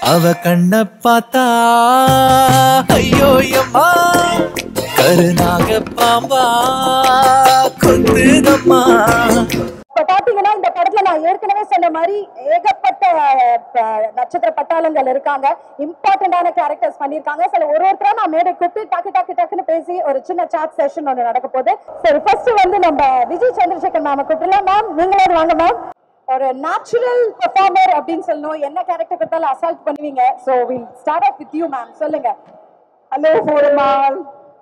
அவ கண்ண பார்த்தா ஐயோ அம்மா கருநாக பாம்பா கொத்துதம்மா இப்ப பாத்தீங்கன்னா இந்த படத்துல நான் ஏற்கனவே சொன்ன மாதிரி ஏகப்பட்ட அஹ், நட்சத்திர பட்டாளங்கள் இருக்காங்க இம்பார்ட்டன்டான கேரக்டர்ஸ் பண்ணிருக்காங்க சில ஒரு ஒருத்தரா நான் மேடை கூப்பிட்டு டக்கு டக்கு டக்குன்னு பேசி ஒரு சின்ன சாட் செஷன் ஒன்று நடக்க போகுது சரி ஃபர்ஸ்ட் வந்து நம்ம விஜய் சந்திரசேகர் மேம கூப்பிடலாம் மேம் நீங்களே வாங்க மேம் ஒரு நேச்சுரல் பெர்ஃபார்மர் அப்படின்னு சொல்லணும் என்ன கேரக்டர் கொடுத்தாலும் அசால்ட் பண்ணுவீங்க so will start off with you ma'am சொல்லுங்க ஹலோ ஃபோரமால்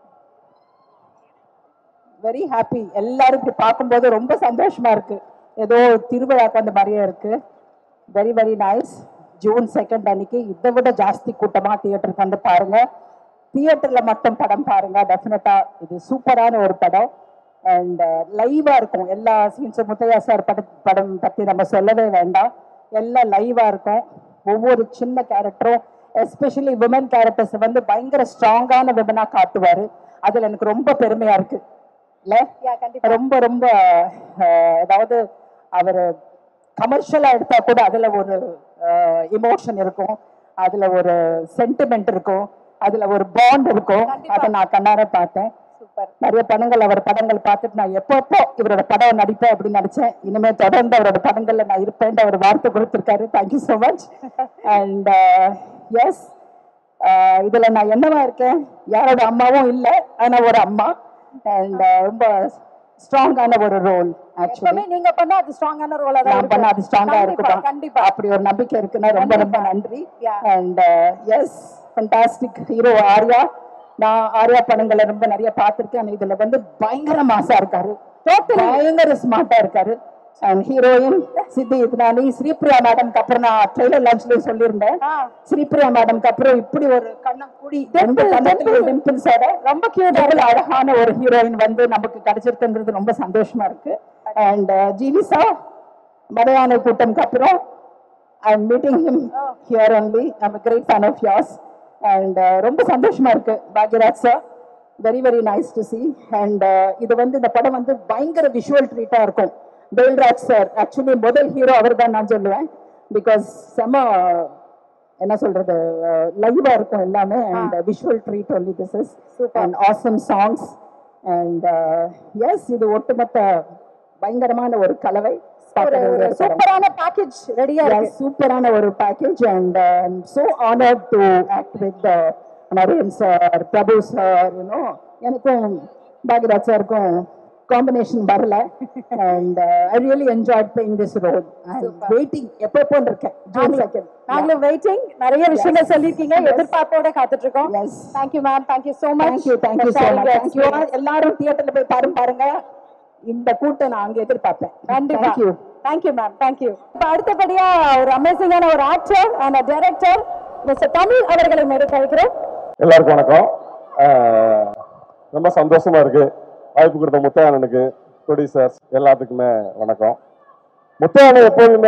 வெரி ஹாப்பி எல்லாரும் இப்படி பார்க்கும்போது ரொம்ப சந்தோஷமா இருக்கு ஏதோ திருவிழாக்கு வந்த மாதிரியே இருக்கு very very nice June second அன்னைக்கு இதை விட ஜாஸ்தி கூட்டமா தியேட்டருக்கு வந்து பாருங்க தியேட்டர்ல மட்டும் படம் பாருங்க டெஃபினட்டா இது சூப்பரான ஒரு படம் அண்ட் லைவா இருக்கும் எல்லா சீன்ஸும் முத்தையா சார் பட படம் பத்தி நம்ம சொல்லவே வேண்டாம் எல்லாம் லைவா இருக்கும் ஒவ்வொரு சின்ன கேரக்டரும் எஸ்பெஷலி விமன் கேரக்டர்ஸ் வந்து பயங்கர ஸ்ட்ராங்கான விமனா காட்டுவாரு அதுல எனக்கு ரொம்ப பெருமையா இருக்கு இல்ல Yeah, கண்டிப்பா. ரொம்ப ரொம்ப அஹ், அதாவது அவர் கமர்ஷியலா எடுத்தா கூட அதுல ஒரு இமோஷன் இருக்கும் அதுல ஒரு சென்டிமெண்ட் இருக்கும் அதுல ஒரு பாண்ட் இருக்கும் அதை நான் கண்ணார பார்த்தேன் சூப்பர் நிறைய படங்கள் அவர் படங்கள் பார்த்துட்டு நான் எப்பப்போ இவரோட படம் நடிப்பேன் அப்படின்னு நினைச்சேன் இனிமே தொடர்ந்து அவரோட படங்கள்ல நான் இருப்பேன் அவர் வார்த்தை கொடுத்திருக்காரு thank you so much and yes இதுல நான் என்னவா இருக்கேன் யாரோட அம்மாவும் இல்லை ஆனா ஒரு அம்மா அண்ட் ரொம்ப ஸ்ட்ராங்கான ஒரு ரோல் ஆக்சுவலி எப்பவுமே நீங்க பண்ணா அது ஸ்ட்ராங்கான ரோலா தான் நான் பண்ண அது ஸ்ட்ராங்கா கண்டிப்பா, இருக்குதான் கண்டிப்பா அப்படி ஒரு நம்பிக்கை இருக்குன்னா ரொம்ப ரொம்ப நன்றி Yeah. And yes fantastic hero Arya நான் ஆர்யா படங்களை ரொம்ப நிறைய பார்த்திருக்கேன் இதுல வந்து பயங்கர மாசா இருக்காரு பயங்கர ஸ்மார்ட்டா இருக்காரு அண்ட் ஹீரோயின் சித்தி இத்னானி ஸ்ரீபிரியா மேடம்க்கு அப்புறம் நான் ட்ரெய்லர் லான்ச்லயும் சொல்லியிருந்தேன் ஆ. ஸ்ரீபிரியா மேடம்க்கு அப்புறம் இப்படி ஒரு கண்ணம் கூடி ரெண்டு கண்ணத்துல டிம்பிள்ஸோட ரொம்ப கியூட் அழகான ஒரு ஹீரோயின் வந்து நமக்கு கிடைச்சிருக்குன்றது ரொம்ப சந்தோஷமா இருக்கு அண்ட் ஜீவிசா மலையாள கூட்டம்க்கு அப்புறம் I am meeting him here only I'm great fan of yours and ரொம்ப சந்தோஷமா இருக்கு Bhagyaraj sir very very nice to see and இது வந்து இந்த படம் வந்து பயங்கர விஷுவல் ட்ரீட்டா இருக்கும் வேல்ராஜ் சார் ஆக்சுவலி முதல் ஹீரோ அவர் தான் நான் சொல்லுவேன் பிகாஸ் செம என்ன சொல்றது லைவா இருக்கும் எல்லாமே and visual treat only this is and awesome songs and yes இது ஒட்டுமொத்த பயங்கரமான ஒரு கலவை ஒரு ஒரு சூப்பரான பேக்கேஜ் ரெடியா இருக்கு சூப்பரான ஒரு package and so honored to act with Naren sir Prabhu sir you know எனக்கும் பாக்யராஜ் சாருக்கும் காம்பினேஷன் வரல and I really enjoy playing this role waiting எப்போ இருக்கேன் ஜூன் செகண்ட் நாங்களும் வெயிட்டிங் நிறைய விஷயங்கள் சொல்லிருக்கீங்க எதிர்பார்ப்போட காத்துட்டு இருக்கோம் Yes. Thank you ma'am thank you so much thank you thank you so much thank you எல்லாரும் தியேட்டர்ல போய் பாருங்க பாருங்க இந்த கூட்டம் நான் அங்க எதிர்பார்ப்பேன் கண்டிப்பா தேங்க்யூ தேங்க்யூ மேம் தேங்க்யூ இப்போ அடுத்தபடியா ஒரு அமேசிங்கான ஒரு actor and director mister Tamil அவர்களை மேடை கழிக்கிறோம் எல்லாருக்கும் வணக்கம் ஆஹ் ரொம்ப சந்தோஷமா இருக்கு வாய்ப்பு கொடுத்த முத்தையானனுக்கு ப்ரொடியூசர்ஸ் எல்லாத்துக்குமே வணக்கம் முத்தையானன் எப்போதுமே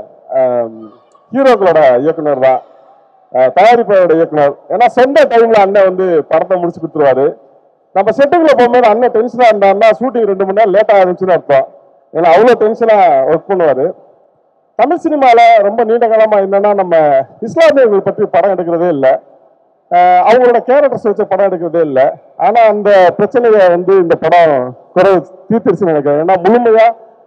ஆம், ஹீரோக்களோட இயக்குனர் தான் ஆஹ் தயாரிப்பாளரோட இயக்குனர் ஏன்னா சொந்த டைம்ல அண்ணன் வந்து படத்தை முடிச்சு கொடுத்துருவாரு நம்ம செட்டுக்குள்ள போகும்போது அண்ணன் டென்ஷனா இருந்தாருன்னா ஷூட்டிங் ரெண்டு மணி நேரம் லேட்டாக இருந்துச்சுன்னு அர்த்தம் ஏன்னா அவ்வளோ டென்ஷனா ஒர்க் பண்ணுவாரு தமிழ் சினிமால ரொம்ப நீண்ட காலமா என்னன்னா நம்ம இஸ்லாமியர்கள் பற்றி படம் எடுக்கிறதே இல்லை ஆஹ் அவங்களோட கேரக்டர்ஸ் வச்ச படம் எடுக்கிறதே இல்லை ஆனா அந்த பிரச்சனையை வந்து இந்த படம் குறை தீர்த்திருச்சுன்னு நினைக்கிறேன் ஏன்னா முழுமையா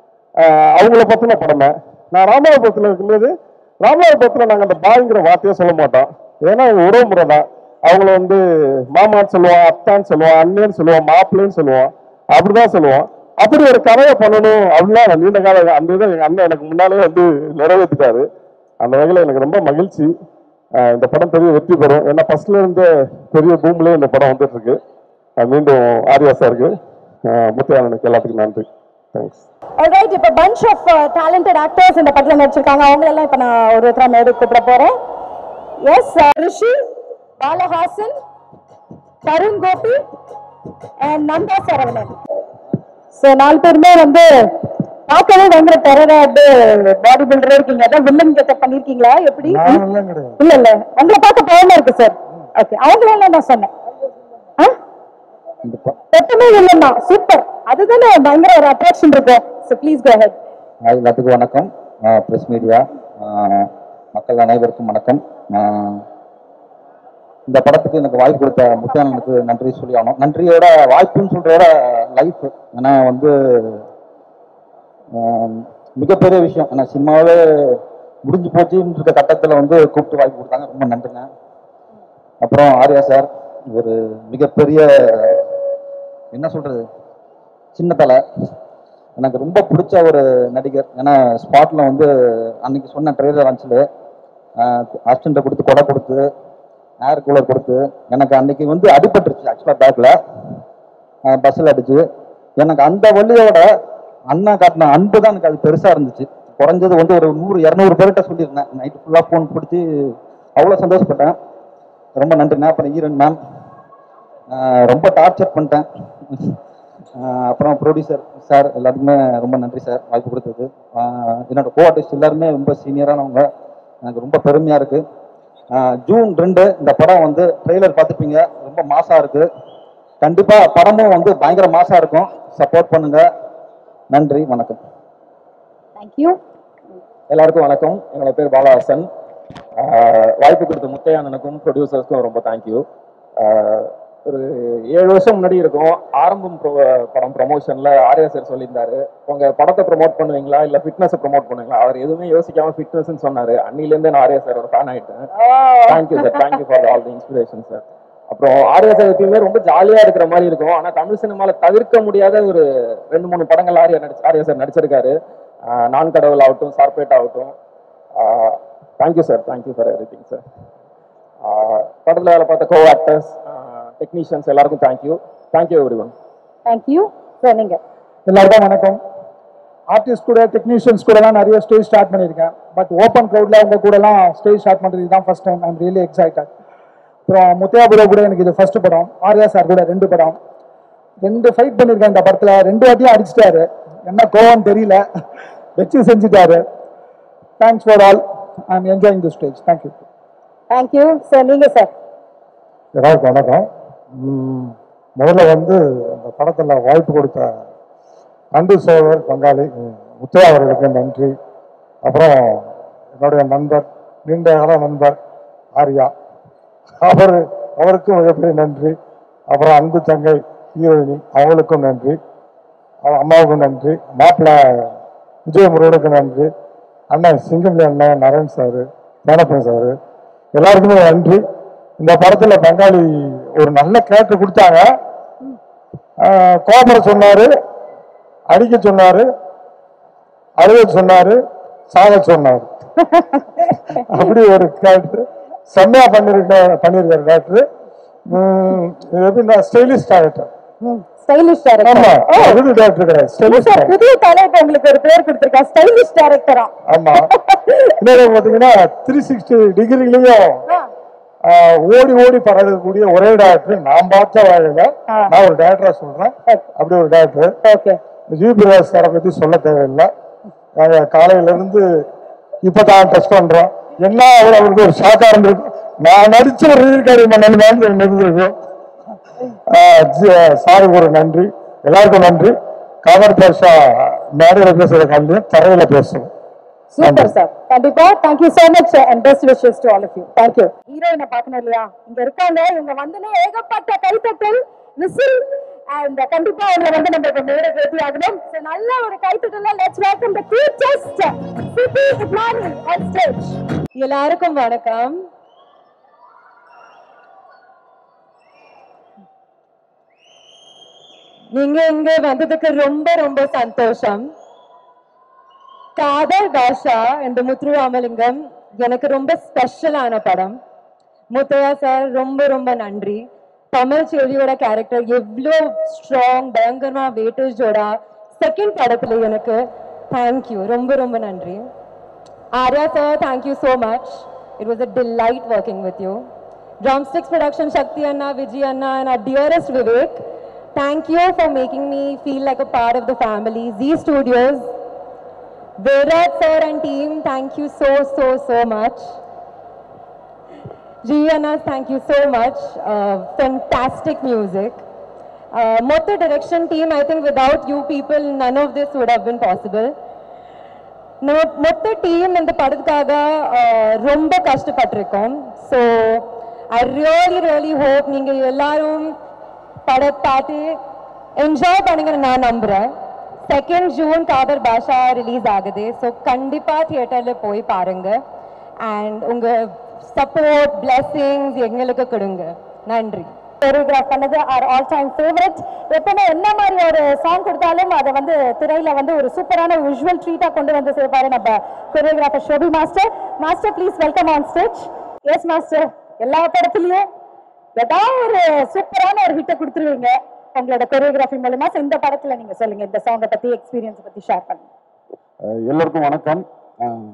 ஆஹ் அவங்கள பத்தின படமே நான் ராமநாதபுரத்தில் இருக்கும்போது ராமநாதபுரத்தில் நாங்கள் அந்த பாய்ங்கிற வார்த்தையே சொல்ல மாட்டோம் ஏன்னா அவங்க உறவு முறை தான் அவங்கள வந்து மாமான்னு சொல்லுவோம் அத்தான்னு சொல்லுவோம் அண்ணன்னு சொல்லுவோம் மாப்பிள்ளைன்னு சொல்லுவோம் அப்படிதான் சொல்லுவோம் அப்படி ஒரு கதையை பண்ணணும் அப்படின்னா நான் நீண்ட கால அந்த இதை எங்க அண்ணன் எனக்கு முன்னாலே வந்து நிறைவேற்றிட்டாரு அந்த வகையில் எனக்கு ரொம்ப மகிழ்ச்சி ஆஹ் இந்த படம் பெரிய வெற்றி பெறும் ஏன்னா ஃபர்ஸ்ட்ல இருந்து பெரிய பூம்லேயே இந்த படம் வந்துட்டு இருக்கு ஆஹ் மீண்டும் ஆரியா சாருக்கு முத்தையானனுக்கு எல்லாத்துக்கும் நன்றி தேங்க்ஸ் ஆல்ரைட் இப்போ பஞ்ச் ஆஃப் டேலண்டட் ஆக்டர்ஸ் இந்த படத்துல நடிச்சிருக்காங்க அவங்க எல்லாம் இப்போ நான் ஒரு ஒருத்தரா மேடை கூப்பிட போறேன் yes Rishi Balahasan Tarun Gopi and Nandha Saravanan so நாலு பேருமே வந்து பார்க்கவே பயங்கர டெரரா பாடி பில்டரா இருக்கீங்க அதான் வில்லன் கெட்டப் பண்ணிருக்கீங்களா எப்படி இல்ல இல்ல உங்களை பார்க்க பயமா இருக்கு சார் ஓகே அவங்களெல்லாம் நான் சொன்னேன் ஆ? எப்பவுமே வில்லன் தான் சூப்பர் அதுதானே பயங்கர ஒரு அட்ராக்ஷன் இருக்கும் so please go ahead hi எல்லாத்துக்கும் வணக்கம் ப்ரெஸ் மீடியா மக்கள் அனைவருக்கும் வணக்கம் நான் இந்த படத்துக்கு எனக்கு வாய்ப்பு கொடுத்த முத்தியானனுக்கு நன்றி சொல்லி ஆகணும் நன்றியோட வாய்ப்புன்னு சொல்றதோட லைஃப் ஏன்னா வந்து ஆம், மிகப்பெரிய விஷயம் ஏன்னா சினிமாவே முடிஞ்சு போச்சுன்னு இருக்க கட்டத்தில் வந்து கூப்பிட்டு வாய்ப்பு கொடுத்தாங்க ரொம்ப நன்றிங்க அப்புறம் ஆர்யா சார் ஒரு மிகப்பெரிய என்ன சொல்றது சின்ன தலை எனக்கு ரொம்ப பிடிச்ச ஒரு நடிகர் ஏன்னா ஸ்பாட்ல வந்து அன்னைக்கு சொன்ன ட்ரெய்லர் லான்ச்சில் அசிஸ்டண்ட்டை கொடுத்து கொடை கொடுத்து ஏர் கூலர் கொடுத்து எனக்கு அன்னைக்கு வந்து அடிபட்டுருச்சு ஆக்சுவலாக பேக்கில் பஸ்ஸில் அடிச்சு எனக்கு அந்த வழியோட அண்ணா காட்டின அன்பு தான் எனக்கு அது பெருசாக இருந்துச்சு குறைஞ்சது வந்து ஒரு நூறு இரநூறு பேர்கிட்ட சொல்லியிருந்தேன் நைட்டு ஃபுல்லாக ஃபோன் பிடிச்சி அவ்வளோ சந்தோஷப்பட்டேன் ரொம்ப நன்றிண்ணா அப்புறம் ஈரன் மேம் ரொம்ப டார்ச்சர் பண்ணிட்டேன் ஆஹ் அப்புறம் ப்ரொடியூசர் சார் எல்லாத்துக்குமே ரொம்ப நன்றி சார் வாய்ப்பு கொடுத்தது ஆஹ் என்னோட கோ ஆர்டிஸ்ட் எல்லாருமே ரொம்ப சீனியரானவங்க எனக்கு ரொம்ப பெருமையாக இருக்குது ஜூன் ரெண்டு இந்த படம் வந்து ட்ரெய்லர் பார்த்துப்பீங்க ரொம்ப மாசாக இருக்குது கண்டிப்பாக படமும் வந்து பயங்கர மாசாக இருக்கும் சப்போர்ட் பண்ணுங்க நன்றி வணக்கம் தேங்க்யூ எல்லாருக்கும் வணக்கம் என்னோட பேர் பாலஹாசன் ஆஹ் வாய்ப்பு கொடுத்த முத்தையானனுக்கும் ப்ரொடியூசர்ஸ்க்கும் ரொம்ப தேங்க்யூ ஒரு ஏழு வருஷம் முன்னாடி இருக்கும் ஆரம்பம் pro- படம் ப்ரமோஷன்ல ஆர்யா சார் சொல்லியிருந்தாரு உங்க படத்தை ப்ரோமோட் பண்ணுவீங்களா இல்ல ஃபிட்னஸை ப்ரோமோட் பண்ணுவீங்களா அவர் எதுவுமே யோசிக்காம ஃபிட்னஸ்ன்னு சொன்னாரு அன்னிலேருந்தே நான் ஆர்யா சாரோட ஃபேன் ஆயிட்டேன் thank you sir thank you for all the inspiration sir அப்புறம் ஆர்யா சார் எப்பயுமே ரொம்ப ஜாலியா இருக்கிற மாதிரி இருக்கும் ஆனா தமிழ் சினிமால தவிர்க்க முடியாத ஒரு ரெண்டு மூணு படங்கள் ஆர்யா நடிச்சு ஆர்யா சார் நடிச்சிருக்காரு ஆஹ் நான் கடவுள் ஆகட்டும் சார்பேட் ஆகட்டும் thank you sir thank you for everything sir படத்தில் வேலை பார்த்த கோ ஆக்டர்ஸ் டெக்னீஷியன்ஸ் எல்லாருக்கும் thank you thank you everyone thank you sir நீங்க எல்லாருக்கும் வணக்கம் ஆர்டிஸ்ட் கூட டெக்னீஷியன்ஸ் கூடலாம் நிறைய ஸ்டேஜ் ஸ்டார்ட் பண்ணியிருக்கேன் பட் ஓப்பன் க்ரௌடில் அவங்க கூடலாம் ஸ்டேஜ் ஸ்டார்ட் பண்ணுறது தான் first time I'm really excited அப்புறம் முத்தியாபுரா கூட எனக்கு இது ஃபர்ஸ்ட் படம் ஆர்யா சார் கூட ரெண்டு படம் ரெண்டு ஃபைட் பண்ணியிருக்கேன் இந்த படத்தில் ரெண்டு வாட்டியும் அடிச்சிட்டாரு என்ன கோவம் தெரியல வச்சு செஞ்சுட்டாரு thanks for all I am enjoying the stage thank you thank you sir நீங்க சார் எல்லாருக்கும் வணக்கம் ம், முதல்ல வந்து இந்த படத்தில் வாய்ப்பு கொடுத்த அன்பு சோழர் பங்காளி ம், முத்தையா அவர்களுக்கு நன்றி அப்புறம் என்னுடைய நண்பர் நீண்ட கால நண்பர் ஆர்யா அவர் அவருக்கும் மிகப்பெரிய நன்றி அப்புறம் அன்பு தங்கை ஹீரோயினி அவங்களுக்கும் நன்றி அவ அம்மாவுக்கும் நன்றி மாப்பிள்ளை விஜயமுருகனுக்கு நன்றி அண்ணன் சிங்கம்லி அண்ணன் நரேன் சாரு ஞானப்பன் சாரு எல்லாருக்குமே நன்றி இந்த படத்துல பங்காளி ஒரு நல்ல கேரக்டர் கொடுத்தாங்க ஆஹ் கோபுர சொன்னாரு அடிக்க சொன்னாரு அழுக சொன்னாரு சாக சொன்னாரு அப்படி ஒரு கேரக்டர் செம்மையா பண்ணிருக்க பண்ணிருக்காரு கேரக்டர் எப்படின்னா ஸ்டைலிஷ் கேரக்டர் ஸ்டைலிஷ் ஆமா டேரக்டர் விடு டேரக்டர் கிடையாது ஸ்டைலிஷ் சார் புதிய தலை இப்ப உங்களுக்கு ஒரு பேர் கொடுத்திருக்கா ஸ்டைலிஷ் டேரக்டரா ஆமா இன்னொரு பாத்தீங்கன்னா த்ரீ சிக்ஸ்டி டிகிரிலையும் ஆஹ் ஓடி ஓடி பழகக்கூடிய ஒரே டேரக்டர் நான் பார்த்த வகையில ஆ. நான் ஒரு டேரக்டரா சொல்றேன் அப்படி ஒரு டேரக்டர் ஓகே ஜி பிரகாஷ் சாரை பத்தி சொல்ல தேவையில்லை நாங்க காலையில இருந்து இப்பதான் டச் பண்றோம் என்ன அவர் அவருக்கு ஒரு ஷாக்கா இருந்திருக்கும் நான் நடிச்ச ஒரு ரீல்காரி மன்னன் இருந்திருக்கும் சாருக்கு ஒரு நன்றி எல்லாருக்கும் நன்றி காமர் பாஷா மேடையில பேசுற கல்வி தரையில பேசும் சூப்பர் சார் கண்டிப்பா thank you so much and best wishes to all of you thank you ஹீரோயினை பார்க்கணும் இல்லையா இங்க இருக்காங்க இவங்க வந்தனே ஏகப்பட்ட கைத்தட்டல் விசில் அண்ட் கண்டிப்பா அவங்க வந்து நம்ம இப்ப மேடை பேட்டி ஆகணும் So, நல்ல ஒரு கைத்தட்டல லெட்ஸ் வெல்கம் தி கியூட்டஸ்ட் சிட்டி இக்னானி ஆன் ஸ்டேஜ் எல்லாருக்கும் வணக்கம் நீங்க இங்க வந்ததுக்கு ரொம்ப ரொம்ப சந்தோஷம் காதல் பாஷா இந்த முத்ரு ராமலிங்கம் எனக்கு ரொம்ப ஸ்பெஷலான படம் முத்தையா சார் ரொம்ப ரொம்ப நன்றி தமிழ் செல்வியோட கேரக்டர் எவ்வளோ ஸ்ட்ராங் பயங்கரமா வெயிட்டேஜோட செகண்ட் படத்துல எனக்கு தேங்க்யூ ரொம்ப ரொம்ப நன்றி Arya sir thank you so much it was a delight working with you drumsticks production Sakthi அண்ணா விஜய் அண்ணா and our dearest Vivek thank you for making me feel like a part of the family Z Studios Virat sir and team, thank you so, so, so much. Gianna, thank you so much. Uh, fantastic music. Uh, Motto direction team, I think without you people, none of this would have been possible. மொ- மொத்த team இந்த படத்துக்காக அஹ், ரொம்ப கஷ்டப்பட்டிருக்கோம் so I really really hope நீங்கள் எல்லாரும் படம் பார்த்து என்ஜாய் பண்ணுங்கன்னு நான் நம்புகிறேன் second June Kadhar Basha release ஆகுது ஸோ கண்டிப்பாக தியேட்டரில் போய் பாருங்க அண்ட் உங்கள் சப்போர்ட் blessings எங்களுக்கு கொடுங்க நன்றி கோரியோகிராஃப் பண்ணது ஆர் ஆல் டைம் ஃபேவரட் எப்பவுமே என்ன மாதிரி ஒரு சாங் கொடுத்தாலும் அதை வந்து திரையில வந்து ஒரு சூப்பரான விஷுவல் ட்ரீட்டா கொண்டு வந்து சேர்ப்பாரு நம்ம choreographer Shobi master master please welcome on stage yes master எல்லா படத்துலயும் ஏதாவது ஒரு சூப்பரான ஒரு ஹிட்டை கொடுத்துருவீங்க உங்களோட கொரியோகிராஃபி மூலமா So, இந்த படத்துல நீங்க சொல்லுங்க இந்த சாங்கை பத்தி எக்ஸ்பீரியன்ஸ் பத்தி ஷேர் பண்ணுங்க அஹ் எல்லாருக்கும் வணக்கம் அஹ்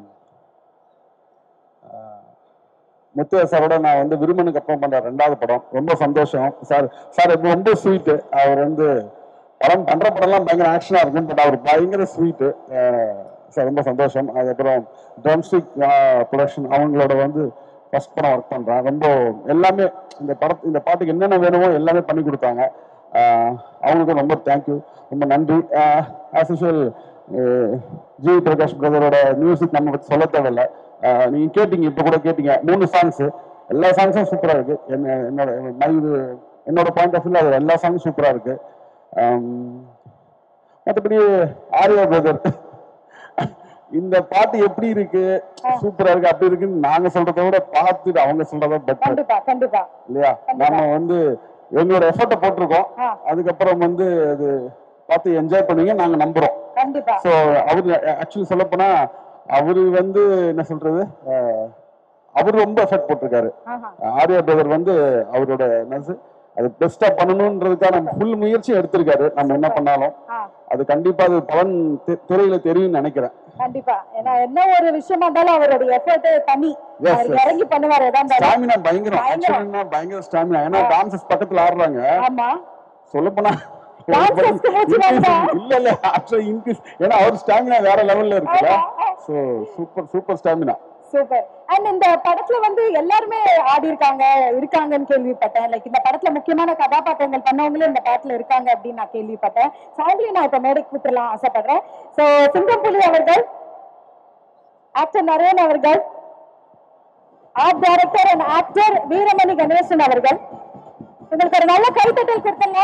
அஹ் முத்தையா சாரோட நான் வந்து விருமனுக்கு அப்புறம் பண்ற ரெண்டாவது படம் ரொம்ப சந்தோஷம் சார் சார் இப்போ ரொம்ப ஸ்வீட்டு அவர் வந்து படம் பண்ற படம்லாம் பயங்கர ஆக்ஷனா இருக்கும் பட் அவர் பயங்கர ஸ்வீட்டு சார் ரொம்ப சந்தோஷம் அதுக்கப்புறம் ட்ரம்ஸ்டிக் ப்ரொடக்ஷன் அவங்களோட வந்து ஃபர்ஸ்ட் படம் ஒர்க் பண்றேன் ரொம்ப எல்லாமே இந்த படம் இந்த பாட்டுக்கு என்னென்ன வேணுமோ எல்லாமே பண்ணி கொடுத்தாங்க அஹ் அவங்களுக்கு ரொம்ப தேங்க்யூ ரொம்ப நன்றி ஆஸ் யூஷுவல் ஜி பிரகாஷ் பிரதரோட மியூசிக் நம்ம பத்தி சொல்ல தேவையில்ல அஹ் நீங்க கேட்டீங்க இப்ப கூட கேட்டீங்க மூணு சாங்ஸ் எல்லா சாங்ஸும் சூப்பரா இருக்கு என்ன என்னோட my இது என்னோட பாயிண்ட் ஆஃப் வியூல அது எல்லா சாங்கும் சூப்பரா இருக்கு அம், மற்றபடி ஆரியா பிரதர் இந்த பாட்டு எப்படி இருக்கு சூப்பரா இருக்கு அப்படி இருக்குன்னு நாங்க சொல்றதை விட பார்த்துட்டு அவங்க சொல்றதா பெட்டர் கண்டிப்பா கண்டிப்பா இல்லையா நம்ம வந்து எங்களோட எஃபர்ட்டை போட்டிருக்கோம் ஆ. அதுக்கப்புறம் வந்து அது பார்த்து என்ஜாய் பண்ணுவீங்க நாங்க நம்புறோம் கண்டிப்பா ஸோ அவரு ஆக்சுவலி சொல்ல போனா அவரு வந்து என்ன சொல்றது அஹ், அவர் ரொம்ப எஃபர்ட் போட்டிருக்காரு ஆஹா. ஆர்யா பிரதர் வந்து அவரோட என்னது அது பெஸ்டா பண்ணணுன்றதுக்கான ஃபுல் முயற்சியும் எடுத்திருக்காரு நம்ம என்ன பண்ணாலும் ஆ. அது கண்டிப்பா அது பலன் தெ- திரையில தெரியும்னு நினைக்கிறேன் கண்டிப்பா ஏன்னா என்ன ஒரு விஷயமா இருந்தாலும் அவருடைய எஃபர்ட் தனி Yes, அவர் yes. இறங்கி பண்ணுவார் எதா இருந்தாலும் ஸ்டாமினா பயங்கரம் பயங்கரம். ஆக்சுவலா பயங்கர ஸ்டாமினா ஏன்னா டான்சஸ் பக்கத்துல ஆடுறாங்க ஆமா சொல்ல போனா Dancers க்கு மூச்சு வாங்குதா? இல்ல இல்ல ஆக்சுவலா இன்க்ரீஸ் ஏன்னா அவர் ஸ்டாமினா வேற லெவல்ல இருக்குல்ல so super super stamina super and இந்த படத்துல வந்து எல்லாருமே ஆடி இருக்காங்க இருக்காங்கன்னு கேள்விப்பட்டேன் லைக் இந்த படத்துல முக்கியமான கதாபாத்திரங்கள் பண்ணவங்களும் இந்த படத்துல இருக்காங்க அப்படின்னு நான் கேள்விப்பட்டேன் So, அவங்களையும் நான் இப்ப மேடைக்கு கூப்பிடலாம் ஆசைப்படுறேன் சோ சிங்கம்புலி அவர்கள் ஆக்டர் நரேன் அவர்கள் art director and actor Veeramani Ganesan அவர்கள் உங்களுக்கு ஒரு நல்ல கைத்தட்டல் கொடுத்துங்க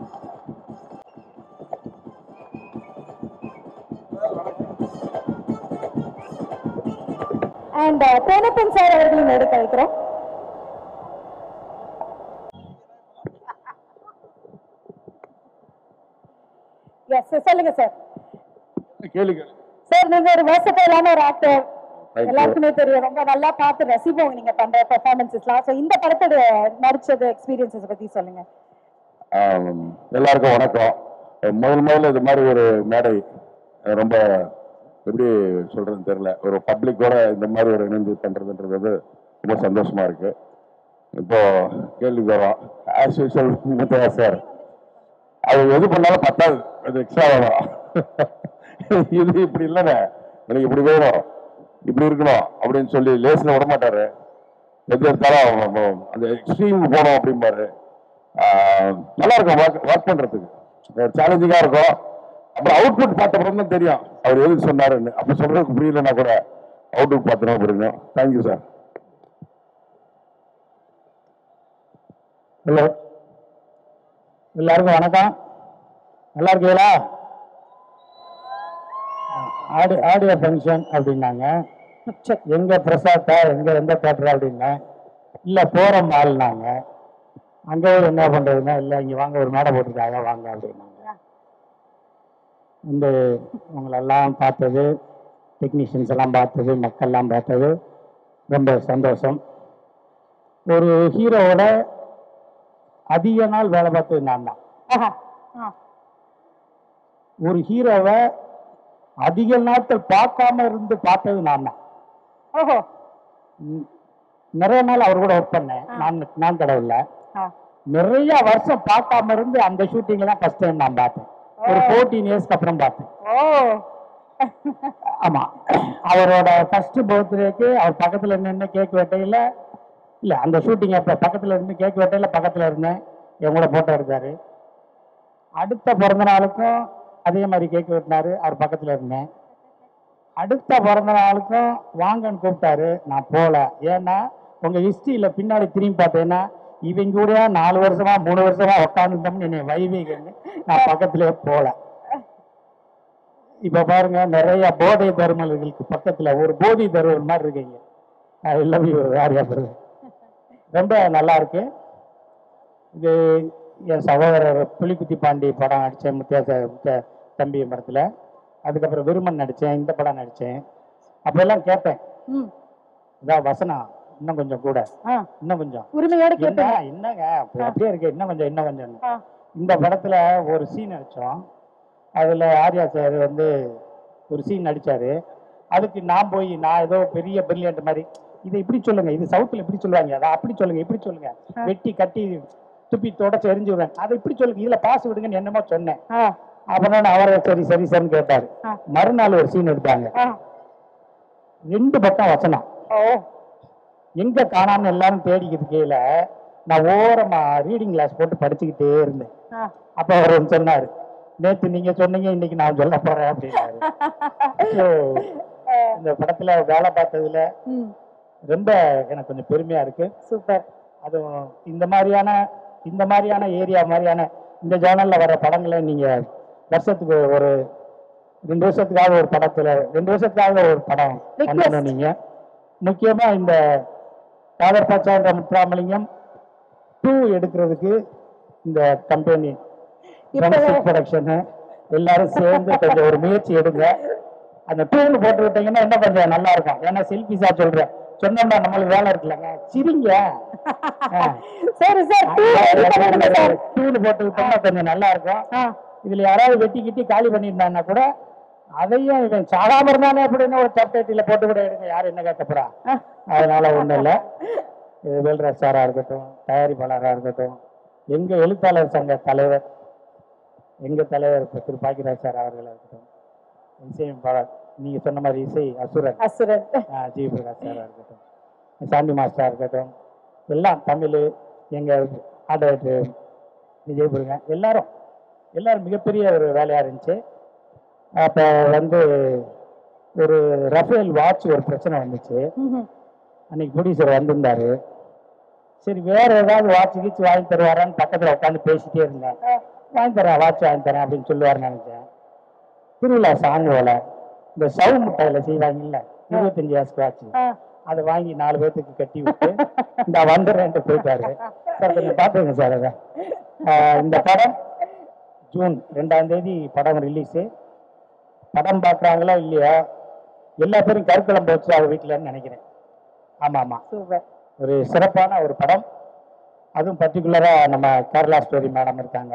அண்ட் தேனப்பன் சார் அவர்களையும் மேடைக்கு அழைக்கிறோம் எஸ் சொல்லுங்க சார் கேளு கேளு சார் நீங்க ஒரு versatile-ஆன ஒரு ஆக்டர் Thank you. எல்லாருக்குமே தெரியும் ரொம்ப நல்லா பார்த்து ரசிப்போம் நீங்க பண்ற பெர்ஃபார்மன்ஸஸ்லாம் ஸோ இந்த படத்தோட நடிச்சது எக்ஸ்பீரியன்ஸஸ் பத்தி சொல்லுங்க ஆம், எல்லாருக்கும் வணக்கம் முதல் முதல்ல இது மாதிரி ஒரு மேடை அஹ் ரொம்ப எப்படி சொல்றதுன்னு தெரியல ஒரு பப்ளிக்கோட இந்த மாதிரி ஒரு இணைந்து பண்றதுன்றது வந்து ரொம்ப சந்தோஷமா இருக்கு இப்போ கேள்வி வரும் ஆஸ் யூஷுவல் முத்தையா சார் அது எது பண்ணாலும் பத்தாது அது எக்ஸ்ட்ரா வரும் இது இப்படி இல்லைண்ணே எனக்கு இப்படி வேணும் இப்படி இருக்கணும் அப்படின்னு சொல்லி லேசில் விட மாட்டாரு எது எடுத்தாலும் அவ- அவ- அந்த எக்ஸ்ட்ரீம் போகணும் அப்படிம்பாரு ஆஹ் நல்லா இருக்கும் ஒர்க் ஒர்க் பண்றதுக்கு சேலஞ்சிங்கா இருக்கும் அப்புறம் அவுட்புட் பார்த்த அப்புறம் தான் தெரியும் அவர் எதுக்கு சொன்னாருன்னு அப்படி சொல்றதுக்கு புரியலன்னா கூட அவுட்புட் பார்த்தோம் புரியும் தேங்க்யூ சார் ஹலோ எல்லாருக்கும் வணக்கம் நல்லா இருக்கீங்களா ஆடி ஆடியோ ஃபங்க்ஷன் அப்படின்னாங்க எங்க பிரசாத்தா எங்க எந்த தேட்டர் அப்படின்னேன் இல்லை போகிற மால்னாங்க அங்கே என்ன பண்ணுறதுன்னா இல்லை இங்கே வாங்க ஒரு மேடை போட்டிருக்காங்க வாங்க அப்படின்னாங்க வந்து உங்களெல்லாம் பார்த்தது டெக்னீஷியன்ஸ் எல்லாம் பார்த்தது மக்கள்லாம் பார்த்தது ரொம்ப சந்தோஷம் ஒரு ஹீரோவோட அதிக நாள் வேலை பார்த்தது நான் தான் ஆஹா. ஆ. ஒரு ஹீரோவை அதிக நாட்கள் பார்க்காம இருந்து பார்த்தது நான் தான் ஓஹோ ம், நிறைய நாள் அவர் கூட ஒர்க் பண்ணேன் நான் நான் கடவுள்ல ஆ. நிறைய வருஷம் பார்க்காம இருந்து அந்த ஷூட்டிங்ல தான் ஃபர்ஸ்ட் டைம் நான் பார்த்தேன் ஒரு ஃபோர்டீன் இயர்ஸ்க்கு அப்புறம் பார்த்தேன் ஓ ஆமா அவரோட ஃபர்ஸ்ட் பர்த்டேக்கு அவர் பக்கத்துல நின்று கேக் வெட்டையில இல்ல அந்த ஷூட்டிங் அப்ப பக்கத்துல இருந்து கேக் வெட்டையில பக்கத்துல இருந்தேன் என் கூட போட்டோ எடுத்தாரு அடுத்த பிறந்த நாளுக்கும் அதே மாதிரி கேக் வெட்டினாரு அவர் பக்கத்துல இருந்தேன் அடுத்த பிறந்த நாளுக்கும் வாங்கன்னு கூப்பிட்டாரு நான் போகல ஏன்னா உங்க ஹிஸ்டரியில பின்னாடி திரும்பி பார்த்தேன்னா இவங்க கூட நாலு வருஷமா மூணு வருஷமா உட்காந்துருந்தோம்னு என்னை வைவீகன்னு நான் பக்கத்திலே போகல இப்ப பாருங்க நிறைய போதை தருமல்களுக்கு பக்கத்துல ஒரு போதை தருவல் மாதிரி இருக்கீங்க I love you Arya brother ரொம்ப நல்லா இருக்கு இது என் சகோதரர் புலிக்குத்தி பாண்டி படம் நடித்தேன் முத்தியாச முத்திய தம்பி படத்தில் அதுக்கப்புறம் விருமன் நடித்தேன் இந்த படம் நடித்தேன் அப்பெல்லாம் கேட்டேன் ம். இதான் வசனம் இன்னும் கொஞ்சம் கூட ஆ. இன்னும் கொஞ்சம் உரிமையோட என்ன கேட்பீங்க என்னங்க அப்ப அப்படியே இருக்கு இன்னும் கொஞ்சம் இன்னும் கொஞ்சம் ஆ. இந்த படத்துல ஒரு சீன் நடிச்சோம் அதுல ஆர்யா சார் வந்து ஒரு சீன் நடிச்சாரு அதுக்கு நான் போய் நான் ஏதோ பெரிய பிரில்லியன்ட் மாதிரி இதை இப்படி சொல்லுங்க இது சவுத்துல இப்படி சொல்லுவாங்க அதை அப்படி சொல்லுங்க இப்படி சொல்லுங்க ஆ. வெட்டி கட்டி துப்பி தொடச்சு எரிஞ்சு விடுவேன் அதை இப்படி சொல்லுங்க இதுல பாஸ் விடுங்கன்னு என்னமோ சொன்னேன் ஆ. அப்புறம் நான் அவரை சரி சரி சரின்னு கேட்டாரு ஆ. மறுநாள் ஒரு சீன் எடுத்தாங்க ஆ. ரெண்டு பக்கம் வசனம் ஓ எங்க காணாம எல்லாரும் தேடிக்கிட்டு கீழே நான் ஓரமா ரீடிங் கிளாஸ் போட்டு படிச்சுக்கிட்டே இருந்தேன் ஆ. அப்ப அவர் வந்து சொன்னாரு நேத்து நீங்க சொன்னீங்க இன்னைக்கு நான் சொல்ல போறேன் அப்படின்னாரு So, இந்த படத்துல வேலை பார்த்ததுல ம் ரொம்ப எனக்கு கொஞ்சம் பெருமையா இருக்கு சூப்பர் அதுவும் இந்த மாதிரியான இந்த மாதிரியான ஏரியா மாதிரியான இந்த ஜேர்னல்ல வர படங்களை நீங்க வருஷத்துக்கு ஒரு ரெண்டு வருஷத்துக்காக ஒரு படத்துல ரெண்டு வருஷத்துக்காக ஒரு படம் பண்ணணும் நீங்க முக்கியமா இந்த காதர் பச்சான்ற முத்துராமலிங்கம் டூ எடுக்கிறதுக்கு இந்த கம்பெனி ப்ரொடக்ஷனு எல்லாரும் சேர்ந்து கொஞ்சம் ஒரு முயற்சி எடுங்க அந்த டூன்னு போட்டு விட்டீங்கன்னா இன்னும் கொஞ்சம் நல்லா இருக்கும் ஏன்னா செல்ஃபிஸா சொல்றேன் சொன்னோம்னா நம்மளுக்கு வேலை இருக்குல்லங்க சிரிங்க ஆ. சரி சார் டூ ரெடி பண்ணிடுங்க சார் டூன்னு போட்டு விட்டோம்னா கொஞ்சம் நல்லா இருக்கும் இதுல யாராவது வெட்டி கிட்டி காலி பண்ணியிருந்தாங்கன்னா கூட அதையும் இவன் சாகாம இருந்தானே அப்படின்னு ஒரு சப்டைட்டில போட்டு கூட எடுங்க யாரும் என்ன கேட்க போறா அதனால ஒண்ணும் இல்லை இது வேல்ராஜ் சாரா இருக்கட்டும் தயாரிப்பாளராக இருக்கட்டும் எங்க எழுத்தாளர் சங்க தலைவர் எங்க தலைவர் இப்ப திரு பாக்கியராஜ் சார் அவர்களாக இருக்கட்டும் இசையமைப்பாளர் நீங்க சொன்ன மாதிரி இசை அசுரன் அசுரன் ஆ, ஜி பிரகாஷ் சாரா இருக்கட்டும் சாந்தி மாஸ்டரா இருக்கட்டும் எல்லாம் தமிழ் எங்க ஆடவர்ட்டு விஜய் முருகன் எல்லாரும் எல்லாரும் மிகப்பெரிய ஒரு வேலையா இருந்துச்சு அப்போ வந்து ஒரு ரஃபேல் வாட்ச் ஒரு பிரச்சனை வந்துச்சு அன்னைக்கு ப்ரொடியூசர் வந்திருந்தாரு சரி வேற ஏதாவது வாட்ச் கீச்சு வாங்கி தருவாரான்னு பக்கத்துல உட்காந்து பேசிட்டே இருந்தேன் வாங்கி தரேன் வாட்ச் வாங்கி தரேன் அப்படின்னு சொல்லுவாருன்னு நினைச்சேன் திருவிழா சாங்குவோல இந்த சவு முட்டையில செய்வாங்கல்ல இருபத்தஞ்சு ஆஸ்க்கு வாட்ச் அதை வாங்கி நாலு பேர்த்துக்கு கட்டி விட்டு இந்த வந்துடுறேன்ட்டு போயிட்டாரு சார் கொஞ்சம் பார்த்துங்க சார் அதை ஆஹ் இந்த படம் ஜூன் ரெண்டாம் தேதி படம் ரிலீஸு படம் பார்க்குறாங்களோ இல்லையா எல்லா பேரும் கருக்குழம்பு வச்சு அவங்க வீட்டிலன்னு நினைக்கிறேன் ஆமாம் ஆமாம் சூப்பர் ஒரு சிறப்பான ஒரு படம் அதுவும் பர்டிகுலராக நம்ம கேரளா ஸ்டோரி மேடம் இருக்காங்க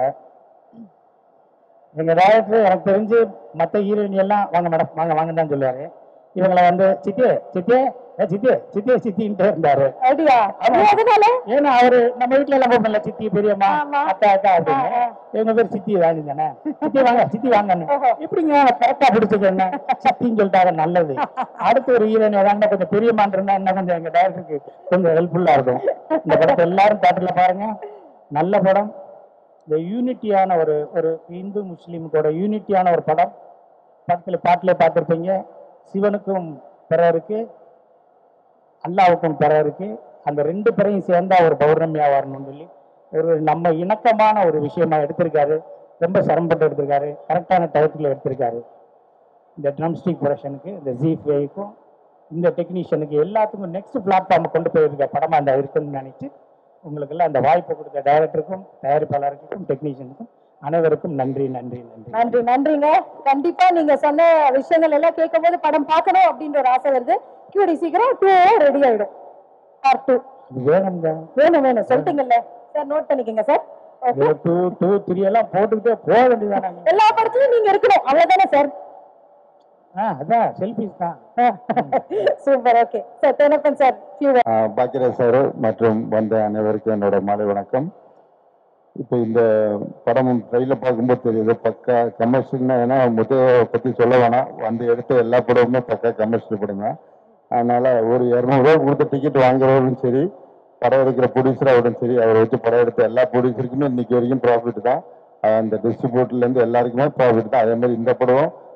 எங்க டேரக்டர் எனக்கு தெரிஞ்சு மற்ற ஹீரோயின் எல்லாம் வாங்க மேடம் வாங்க வாங்க தான் சொல்லுவாரு இவங்களை வந்து சித்தி சித்தி ஏ சித்தி சித்தி சித்தின்ட்டே இருந்தாரு ஐடியா ஆமா. அதனால ஏன்னா அவரு நம்ம வீட்டுல எல்லாம் போகல சித்தி பெரியம்மா ஆமா. அக்கா அக்கா அப்படின்னு இவங்க பேர் சித்தி வாங்கி தானே சித்தி வாங்க சித்தி வாங்கன்னு எப்படிங்க கரெக்டா பிடிச்சதுங்க சித்தின்னு சொல்லிட்டாங்க நல்லது அடுத்து ஒரு ஹீரோயின் ஏதாவது கொஞ்சம் பெரியம்மான் இருந்தா இன்னும் கொஞ்சம் எங்க டேரக்டருக்கு கொஞ்சம் ஹெல்ப்ஃபுல்லா இருக்கும் இந்த படத்தை எல்லாரும் தேட்டர்ல பாருங்க நல்ல படம் இந்த யூனிட்டியான ஒரு ஒரு இந்து முஸ்லீமுக்கோட யூனிட்டியான ஒரு படம் படத்துல பாட்டிலே பார்த்துருப்பீங்க சிவனுக்கும் பிற இருக்கு அல்லாவுக்கும் பிற இருக்கு அந்த ரெண்டு பேரையும் சேர்ந்தா ஒரு பௌர்ணமியா வரணும்னு சொல்லி ஒரு நம்ம இணக்கமான ஒரு விஷயமா எடுத்திருக்காரு ரொம்ப சிரமப்பட்டு எடுத்திருக்காரு கரெக்டான டயத்துல எடுத்திருக்காரு இந்த ட்ரம்ஸ்டிக் ப்ரொடக்ஷனுக்கு இந்த ஜிஃபேக்கும் இந்த டெக்னீஷியனுக்கு எல்லாத்துக்கும் நெக்ஸ்ட் பிளாட்ஃபார்ம் கொண்டு போயிருக்க படமா அந்த இருக்குன்னு நினைச்சு உங்களுக்கெல்லாம் அந்த வாய்ப்பு கொடுத்த டைரக்டருக்கும் தயாரிப்பாளருக்கும் டெக்னீஷியனுக்கும் அனைவருக்கும் நன்றி நன்றி நன்றி நன்றி நன்றிங்க கண்டிப்பா நீங்க சொன்ன விஷயங்கள் எல்லாம் கேட்கும் போது படம் பார்க்கணும் அப்படின்ற ஒரு ஆசை வருது கியூடி சீக்கிரம் டூ ரெடி ஆயிடும் பார்ட் டூ இது வேணுங்க வேணும் வேணும் சொல்லிட்டீங்கல்ல சார் நோட் பண்ணிக்கங்க sir okay two two three எல்லாம் போட்டுக்கிட்டே போக வேண்டியதானாங்க எல்லா படத்துலயும் நீங்க இருக்கணும் அவ்வளவுதானே சார் ஆ அதான் செல்ஃபிஸ் தான் super okay sir Thenappan sir ஃபியூ பாக்கியராஜ் சார் மற்றும் வந்த அனைவருக்கும் என்னோட மாலை வணக்கம் இப்போ இந்த படம் ட்ரெயில பார்க்கும்போது தெரியுது பக்கா கமர்ஷியல்னா ஏன்னா முத்தையை பற்றி சொல்ல வேணாம் வந்து எடுத்த எல்லா படமுமே பக்கா கமர்ஷியல் படம் தான் அதனால ஒரு இரநூறுவா கொடுத்து டிக்கெட் வாங்குறவரும் சரி படம் எடுக்கிற ப்ரொடியூசராகவும் சரி அவரை வச்சு படம் எடுத்த எல்லா ப்ரொடியூசருக்குமே இன்னைக்கு வரைக்கும் ப்ராஃபிட் தான் அந்த டிஸ்ட்ரிபியூட்டர்லேருந்து எல்லாருக்குமே ப்ராஃபிட் தான் அதே மாதிரி இந்த படம்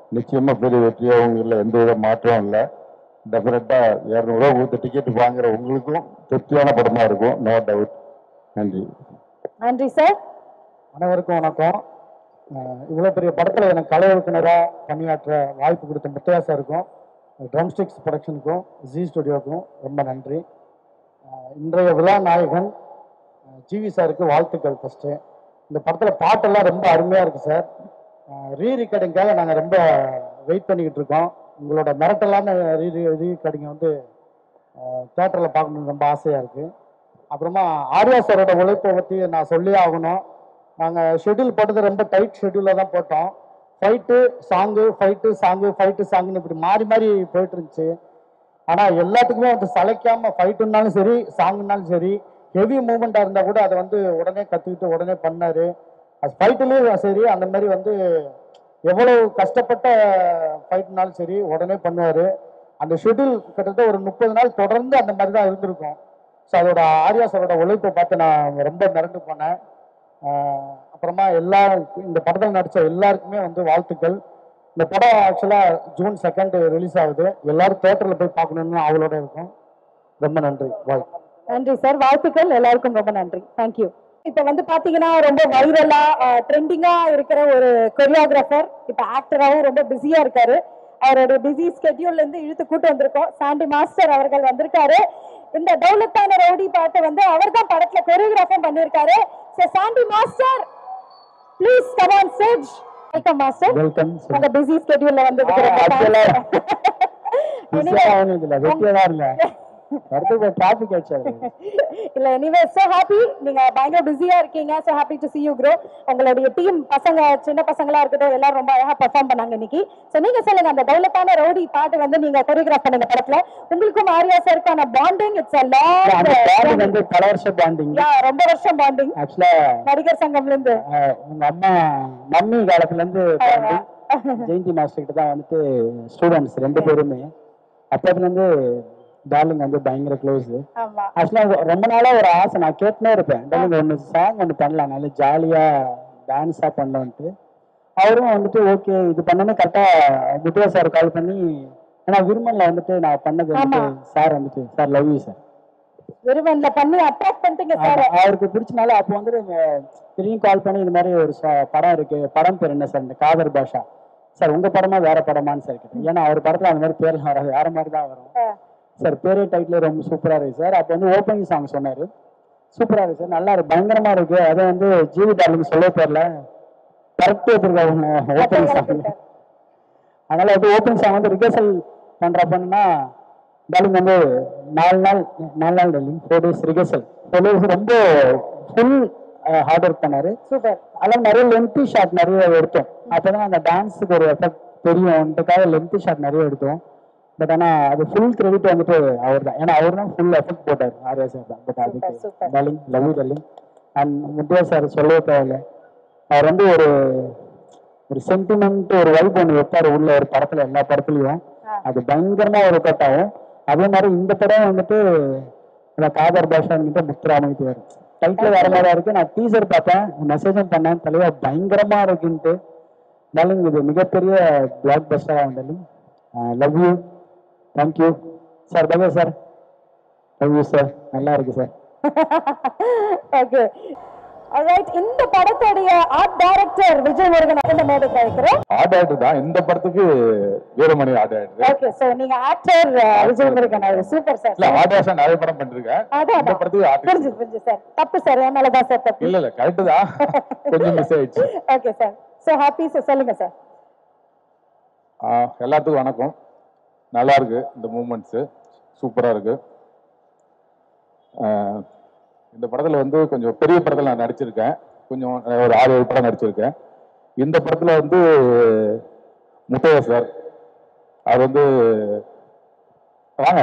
நிச்சயமா பெரிய வெற்றியாகவும் இல்லை எந்த வித மாற்றமும் இல்லை டெஃபினட்டா இரநூறுவா கொடுத்து டிக்கெட் வாங்குற உங்களுக்கும் திருப்தியான படமா இருக்கும் நோ டவுட் நன்றி நன்றி சார் அனைவருக்கும் வணக்கம் அஹ் இவ்வளவு பெரிய படத்துல எனக்கு கலை இயக்குனராக பணியாற்ற வாய்ப்பு கொடுத்த முத்தையா சாருக்கும் ட்ரம் ஸ்டிக்ஸ் ப்ரொடக்ஷனுக்கும் ஜி ஸ்டுடியோக்கும் ரொம்ப நன்றி அஹ் இன்றைய விழா நாயகன் அஹ் ஜிவி சாருக்கு வாழ்த்துக்கள் ஃபஸ்ட்டு இந்த படத்தில் பாட்டெல்லாம் ரொம்ப அருமையாக இருக்குது சார் ரீ ரெக்கார்டிங்காக நாங்கள் ரொம்ப வெயிட் பண்ணிக்கிட்டு இருக்கோம் உங்களோட மிரட்டலான ரீ ரீ ரெக்கார்டிங்கை வந்து தேட்டரில் பார்க்கணுன்னு ரொம்ப ஆசையாக இருக்குது அப்புறமா ஆர்யா சாரோட உழைப்பை பற்றி நான் சொல்லியே ஆகணும் நாங்கள் ஷெட்யூல் போட்டது ரொம்ப டைட் ஷெட்யூலில் தான் போட்டோம் fight song fight song fight சாங்குன்னு இப்படி மாறி மாறி போயிட்டு இருந்துச்சு ஆனால் எல்லாத்துக்குமே வந்து சளைக்காம ஃபைட்டுனாலும் சரி சாங்குனாலும் சரி ஹெவி மூமெண்ட்டாக இருந்தால் கூட அதை வந்து உடனே கற்றுக்கிட்டு உடனே பண்ணார் அது ஃபைட்டுலேயும் சரி அந்த மாதிரி வந்து எவ்வளவு கஷ்டப்பட்ட ஃபைட்னாலும் சரி உடனே பண்ணுவார் அந்த ஷெட்யூல் கிட்டத்தட்ட ஒரு முப்பது நாள் தொடர்ந்து அந்த மாதிரி தான் இருந்திருக்கும் ஸோ அதோட ஆர்யா சாரோட உழைப்பை பார்த்து நான் ரொம்ப மிரண்டு போனேன் ஆஹ் அப்புறமா எல்லா இந்த படத்தில் நடித்த எல்லாருக்குமே வந்து வாழ்த்துக்கள் இந்த படம் ஆக்சுவலாக ஜூன் செகண்ட் ரிலீஸ் ஆகுது எல்லாரும் தேட்டரில் போய் பார்க்கணுன்னு அவளோட இருக்கும் ரொம்ப நன்றி பாய் நன்றி சார் வாழ்த்துக்கள் எல்லாருக்கும் ரொம்ப நன்றி தேங்க்யூ இப்ப வந்து பாத்தீங்கன்னா ரொம்ப வைரலா ட்ரெண்டிங்கா இருக்கிற ஒரு கொரியோகிராஃபர் இப்ப ஆக்டராகவும் ரொம்ப பிஸியா இருக்காரு அவரோட பிஸி ஸ்கெட்யூல்ல இருந்து இழுத்து கூட்டு வந்திருக்கோம் சாண்டி மாஸ்டர் அவர்கள் வந்திருக்காரு இந்த டெவலப்பான ரவுடி பாட்டை வந்து அவர் தான் படத்துல கொரியோகிராஃபும் பண்ணியிருக்காரு so Sandy master please come on stage welcome master welcome உங்க பிஸி ஸ்கெட்யூல்ல வந்ததுக்கு ரொம்ப thanks. இதுல வெட்டியா தான் இருங்க அடுத்து டிராபிக் ஆச்சு இல்ல எனிவே சோ ஹாப்பி நீங்க பயங்கர பிஸியா இருக்கீங்க so happy to see you grow உங்களுடைய டீம் பசங்க சின்ன பசங்களா இருக்கட்டும் எல்லாரும் ரொம்ப அழகா பெர்ஃபார்ம் பண்ணாங்க இன்னைக்கு சோ நீங்க சொல்லுங்க அந்த டெவலப்பான ரவுடி பாட்டு வந்து நீங்க கொரியோகிராஃப் பண்ணுங்க படத்துல உங்களுக்கும் ஆரியா சாருக்கான பாண்டிங் இட்ஸ் அ அந்த பாண்டிங் லாங் வந்து பல வருஷம் பாண்டிங் யா ரொம்ப வருஷம் பாண்டிங் ஆக்சுவலா நடிகர் சங்கம்ல இருந்து உங்க அம்மா மம்மி காலத்துல இருந்து bonding. ஜெயந்தி மாஸ்டர் கிட்ட தான் வந்துட்டு ஸ்டூடெண்ட்ஸ் ரெண்டு பேருமே அப்பத்துல இருந்து டார்லிங் வந்து பயங்கர க்ளோஸ் ஆமா ஆக்சுவலா ரொம்ப நாளா ஒரு ஆசை நான் கேட்டுனே இருப்பேன் டார்லிங் ஒன்று சாங் ஒன்று பண்ணலாம் நல்ல ஜாலியா டான்ஸா பண்ணலான்ட்டு அவரும் வந்துட்டு ஓகே இது பண்ணனே கரெக்டா முத்தையா சார் கால் பண்ணி ஏன்னா விருமன்ல வந்துட்டு நான் பண்ணது வந்துட்டு சார் வந்துட்டு சார் லவ் யூ சார் விருவன்ல பண்ணி அட்ராக்ட் பண்ணிட்டீங்க சார் ஆமா, அவருக்கு பிடிச்சனால அப்போ வந்துட்டு அஹ், திரும்பியும் கால் பண்ணி இந்த மாதிரி ஒரு ச- படம் இருக்கு படம் பேர் என்ன சார் இந்த காதர் பாஷா சார் உங்க படமா வேற படமான்னு சார் கேட்டேன் ஏன்னா அவர் படத்துல அந்த மாதிரி பேர்லாம் வராது வேற மாதிரி தான் வரும் சார் பேரே டைட்டில் ரொம்ப சூப்பரா இருக்கு சார் அப்போ வந்து ஓப்பனிங் சாங் சொன்னாரு சூப்பரா இருக்கு சார் நல்லா இருக்கு பயங்கரமா இருக்கு அதை வந்து ஜிவி டார்லிங் சொல்ல தெரியல கரெக்டாக வச்சிருக்காங்க ஓப்பனிங் சாங் அதனால வந்து ஓப்பனிங் சாங் வந்து ரிகர்சல் பண்றப்பன்னா டார்லிங் வந்து நாலு நாள் நாலு நாள் darling four days rehearsal four days ரொம்ப ஃபுல் ஹார்ட் ஒர்க் பண்ணாரு சூப்பர் அதெல்லாம் நிறைய லென்த்தி ஷாட் நிறைய எடுத்தோம் அப்பதான் அந்த டான்ஸுக்கு ஒரு எஃபெக்ட் தெரியும்ன்றக்காக லென்த்தி ஷாட் நிறைய எடுத்தோம் பட் ஆனா அது ஃபுல் கிரெடிட் வந்துட்டு அவர் தான் ஏன்னா அவர் தான் ஃபுல் எஃபெக்ட் போட்டார் ஆர்யா சார் தான் பட் அதுக்கு super. Darling love you darling and Muthaiya sir சொல்லவே தேவையில்ல அவர் வந்து ஒரு ஒரு சென்டிமெண்ட் ஒரு வைப் ஒன்று வைப்பாரு உள்ள ஒரு படத்துல எல்லா படத்துலயும் அது பயங்கரமா ஒரு கட் ஆகும் அதே மாதிரி இந்த படம் வந்துட்டு இந்த காதர் பாஷான்கிட்ட முத்துராமைக்கு வரும் டைட்டில் வேற மாதிரி இருக்கு நான் டீசர் பார்த்தேன் மெசேஜும் பண்ணேன் தலைவா பயங்கரமா இருக்குன்ட்டு டார்லிங் இது மிகப்பெரிய பிளாக் பஸ்டரா darling love you thank you sir பகே சார் லவ் யூ சார் நல்லா இருக்கு சார் ஓகே alright இந்த படத்துடைய ஆர்ட் டைரக்டர் விஜய் முருகன் இந்த மேடைக்கு அழைக்கிறோம் ஆட் ஆயிட்டு தான் இந்த படத்துக்கு வீரமணி ஆட் ஆயிட்டு ஓகே சோ நீங்க ஆக்டர் விஜய் முருகன் அவர் சூப்பர் சார் இல்ல ஆட் நிறைய படம் பண்ணிருக்கேன் அதான் இந்த அதான் படத்துக்கு ஆர்டிஸ்ட் புரிஞ்சு புரிஞ்சு சார் தப்பு சார் என் மேலதான் சார் தப்பு இல்ல இல்ல கரெக்ட் தான் கொஞ்சம் மிஸ் ஆயிடுச்சு okay sir so happy sir சொல்லுங்க சார் ஆஹ் எல்லாத்துக்கும் வணக்கம் நல்லா இருக்கு இந்த மூமெண்ட்ஸு சூப்பராக இருக்கு ஆஹ் இந்த படத்தில் வந்து கொஞ்சம் பெரிய படத்தில் நான் நடிச்சிருக்கேன் கொஞ்சம் ஒரு ஆறு ஏழு படம் நடிச்சிருக்கேன் இந்த படத்தில் வந்து முத்தையா சார் அது வந்து வாங்க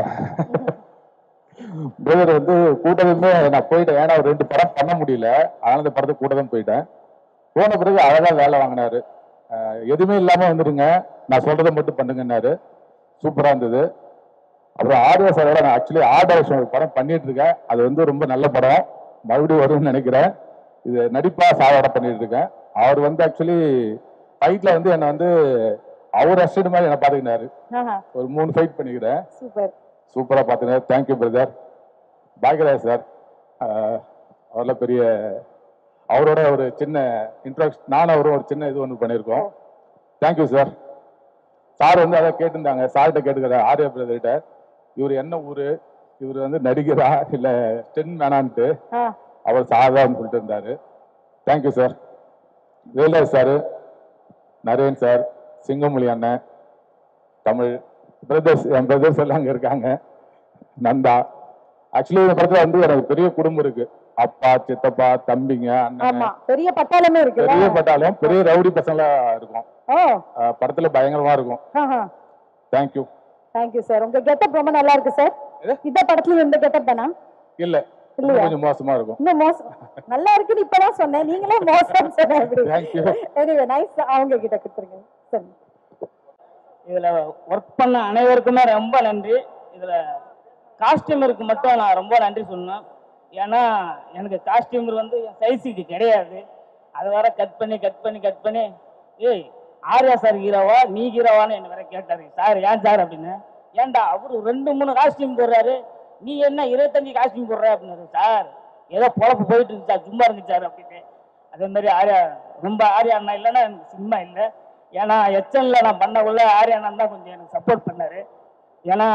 பிரதர் வந்து கூட்டமே நான் போயிட்டேன் ஏன்னா ஒரு ரெண்டு படம் பண்ண முடியல அதனால இந்த படத்தை கூட தான் போயிட்டேன் போன பிறகு அழகா வேலை வாங்கினாரு ஆஹ் எதுவுமே இல்லாம வந்துருங்க நான் சொல்றதை மட்டும் பண்ணுங்கன்னாரு சூப்பரா இருந்தது அப்புறம் ஆர்யா சாரோட நான் ஆக்சுவலி ஆர்ட் டைரக்ஷன் ஒரு படம் பண்ணிட்டு இருக்கேன் அது வந்து ரொம்ப நல்ல படம் மறுபடியும் வரும்னு நினைக்கிறேன் இது நடிப்பா சாரோட பண்ணிட்டு இருக்கேன் அவர் வந்து ஆக்சுவலி ஃபைட்ல வந்து என்னை வந்து அவர் அசிஸ்டன்ட் மாதிரி என்ன பாத்துக்கினாரு ஆஹா ஒரு மூணு ஃபைட் பண்ணிக்கிறேன் சூப்பர் சூப்பரா பாத்துக்கினாரு தேங்க்யூ பிரதர் பாக்யராஜ் சார் அவரெல்லாம் பெரிய அவரோட ஒரு சின்ன இன்ட்ராக்ஷன் நானும் அவரும் ஒரு சின்ன இது ஒன்று பண்ணியிருக்கோம் தேங்க்யூ சார் சார் வந்து அதை கேட்டிருந்தாங்க சார்கிட்ட கேட்டுக்கிறேன் ஆர்யா பிரதர்கிட்ட இவர் என்ன ஊரு இவர் வந்து நடிகரா இல்ல ஸ்டென் வேணான்ட்டு ஆ அவர் சாதான்னு சொல்லிட்டு இருந்தாரு தேங்க்யூ சார் வேலாஜ் சார் நரேன் சார் சிங்கமொழி அண்ணன் தமிழ் பிரதர்ஸ் என் பிரதர்ஸ் எல்லாம் அங்கே இருக்காங்க நந்தா ஆக்சுவலி இந்த படத்துல வந்து எனக்கு பெரிய குடும்பம் இருக்கு அப்பா சித்தப்பா தம்பிங்க அண்ணன் ஆமா பெரிய பட்டாளமே இருக்குல்ல பெரிய பட்டாலும் பெரிய ரவுடி பசங்களா இருக்கும் ஓ அஹ் படத்துல பயங்கரமா இருக்கும் ஆஹா தேங்க்யூ தேங்க்யூ சார் உங்க கெட்டப் ரொம்ப நல்லா இருக்கு சார் இந்த படத்துல இந்த கெட்டப் தானா இல்ல இன்னும் இல்லையா? கொஞ்சம் மோசமா இருக்கும் இன்னும் மோசம் நல்லா இருக்குன்னு இப்பதான் சொன்னேன் நீங்களே மோசம் சொன்ன Thank you. எனிவே நைஸ் அவங்க கிட்ட கொடுத்துருங்க சரி இதுல ஒர்க் பண்ண அனைவருக்குமே ரொம்ப நன்றி இதுல காஸ்டியூமருக்கு மட்டும் நான் ரொம்ப நன்றி சொல்லணும் ஏன்னா எனக்கு காஸ்டியூமர் வந்து என் சைஸுக்கு கிடையாது அதை வேற கட் பண்ணி கட் பண்ணி கட் பண்ணி ஏய் ஆர்யா சார் ஹீரோவா நீ ஹீரோவான்னு என்ன வேற கேட்டாரு சார் ஏன் சார் அப்படின்னு ஏன்டா அவரு ரெண்டு மூணு காஸ்டியூம் போடுறாரு நீ என்ன இருபத்தஞ்சு காஸ்டியூம் போடுற அப்படின்னாரு சார் ஏதோ பொழப்பு போயிட்டு இருக்கு சார் சும்மா இருக்கு சார் அப்படின்னு அதே மாதிரி ஆர்யா ரொம்ப ஆர்யா அண்ணா இல்லைன்னா எனக்கு சினிமா இல்லை ஏன்னா எச்என்ல நான் பண்ணக்குள்ள ஆர்யா அண்ணன் தான் கொஞ்சம் எனக்கு சப்போர்ட் பண்ணாரு ஏன்னா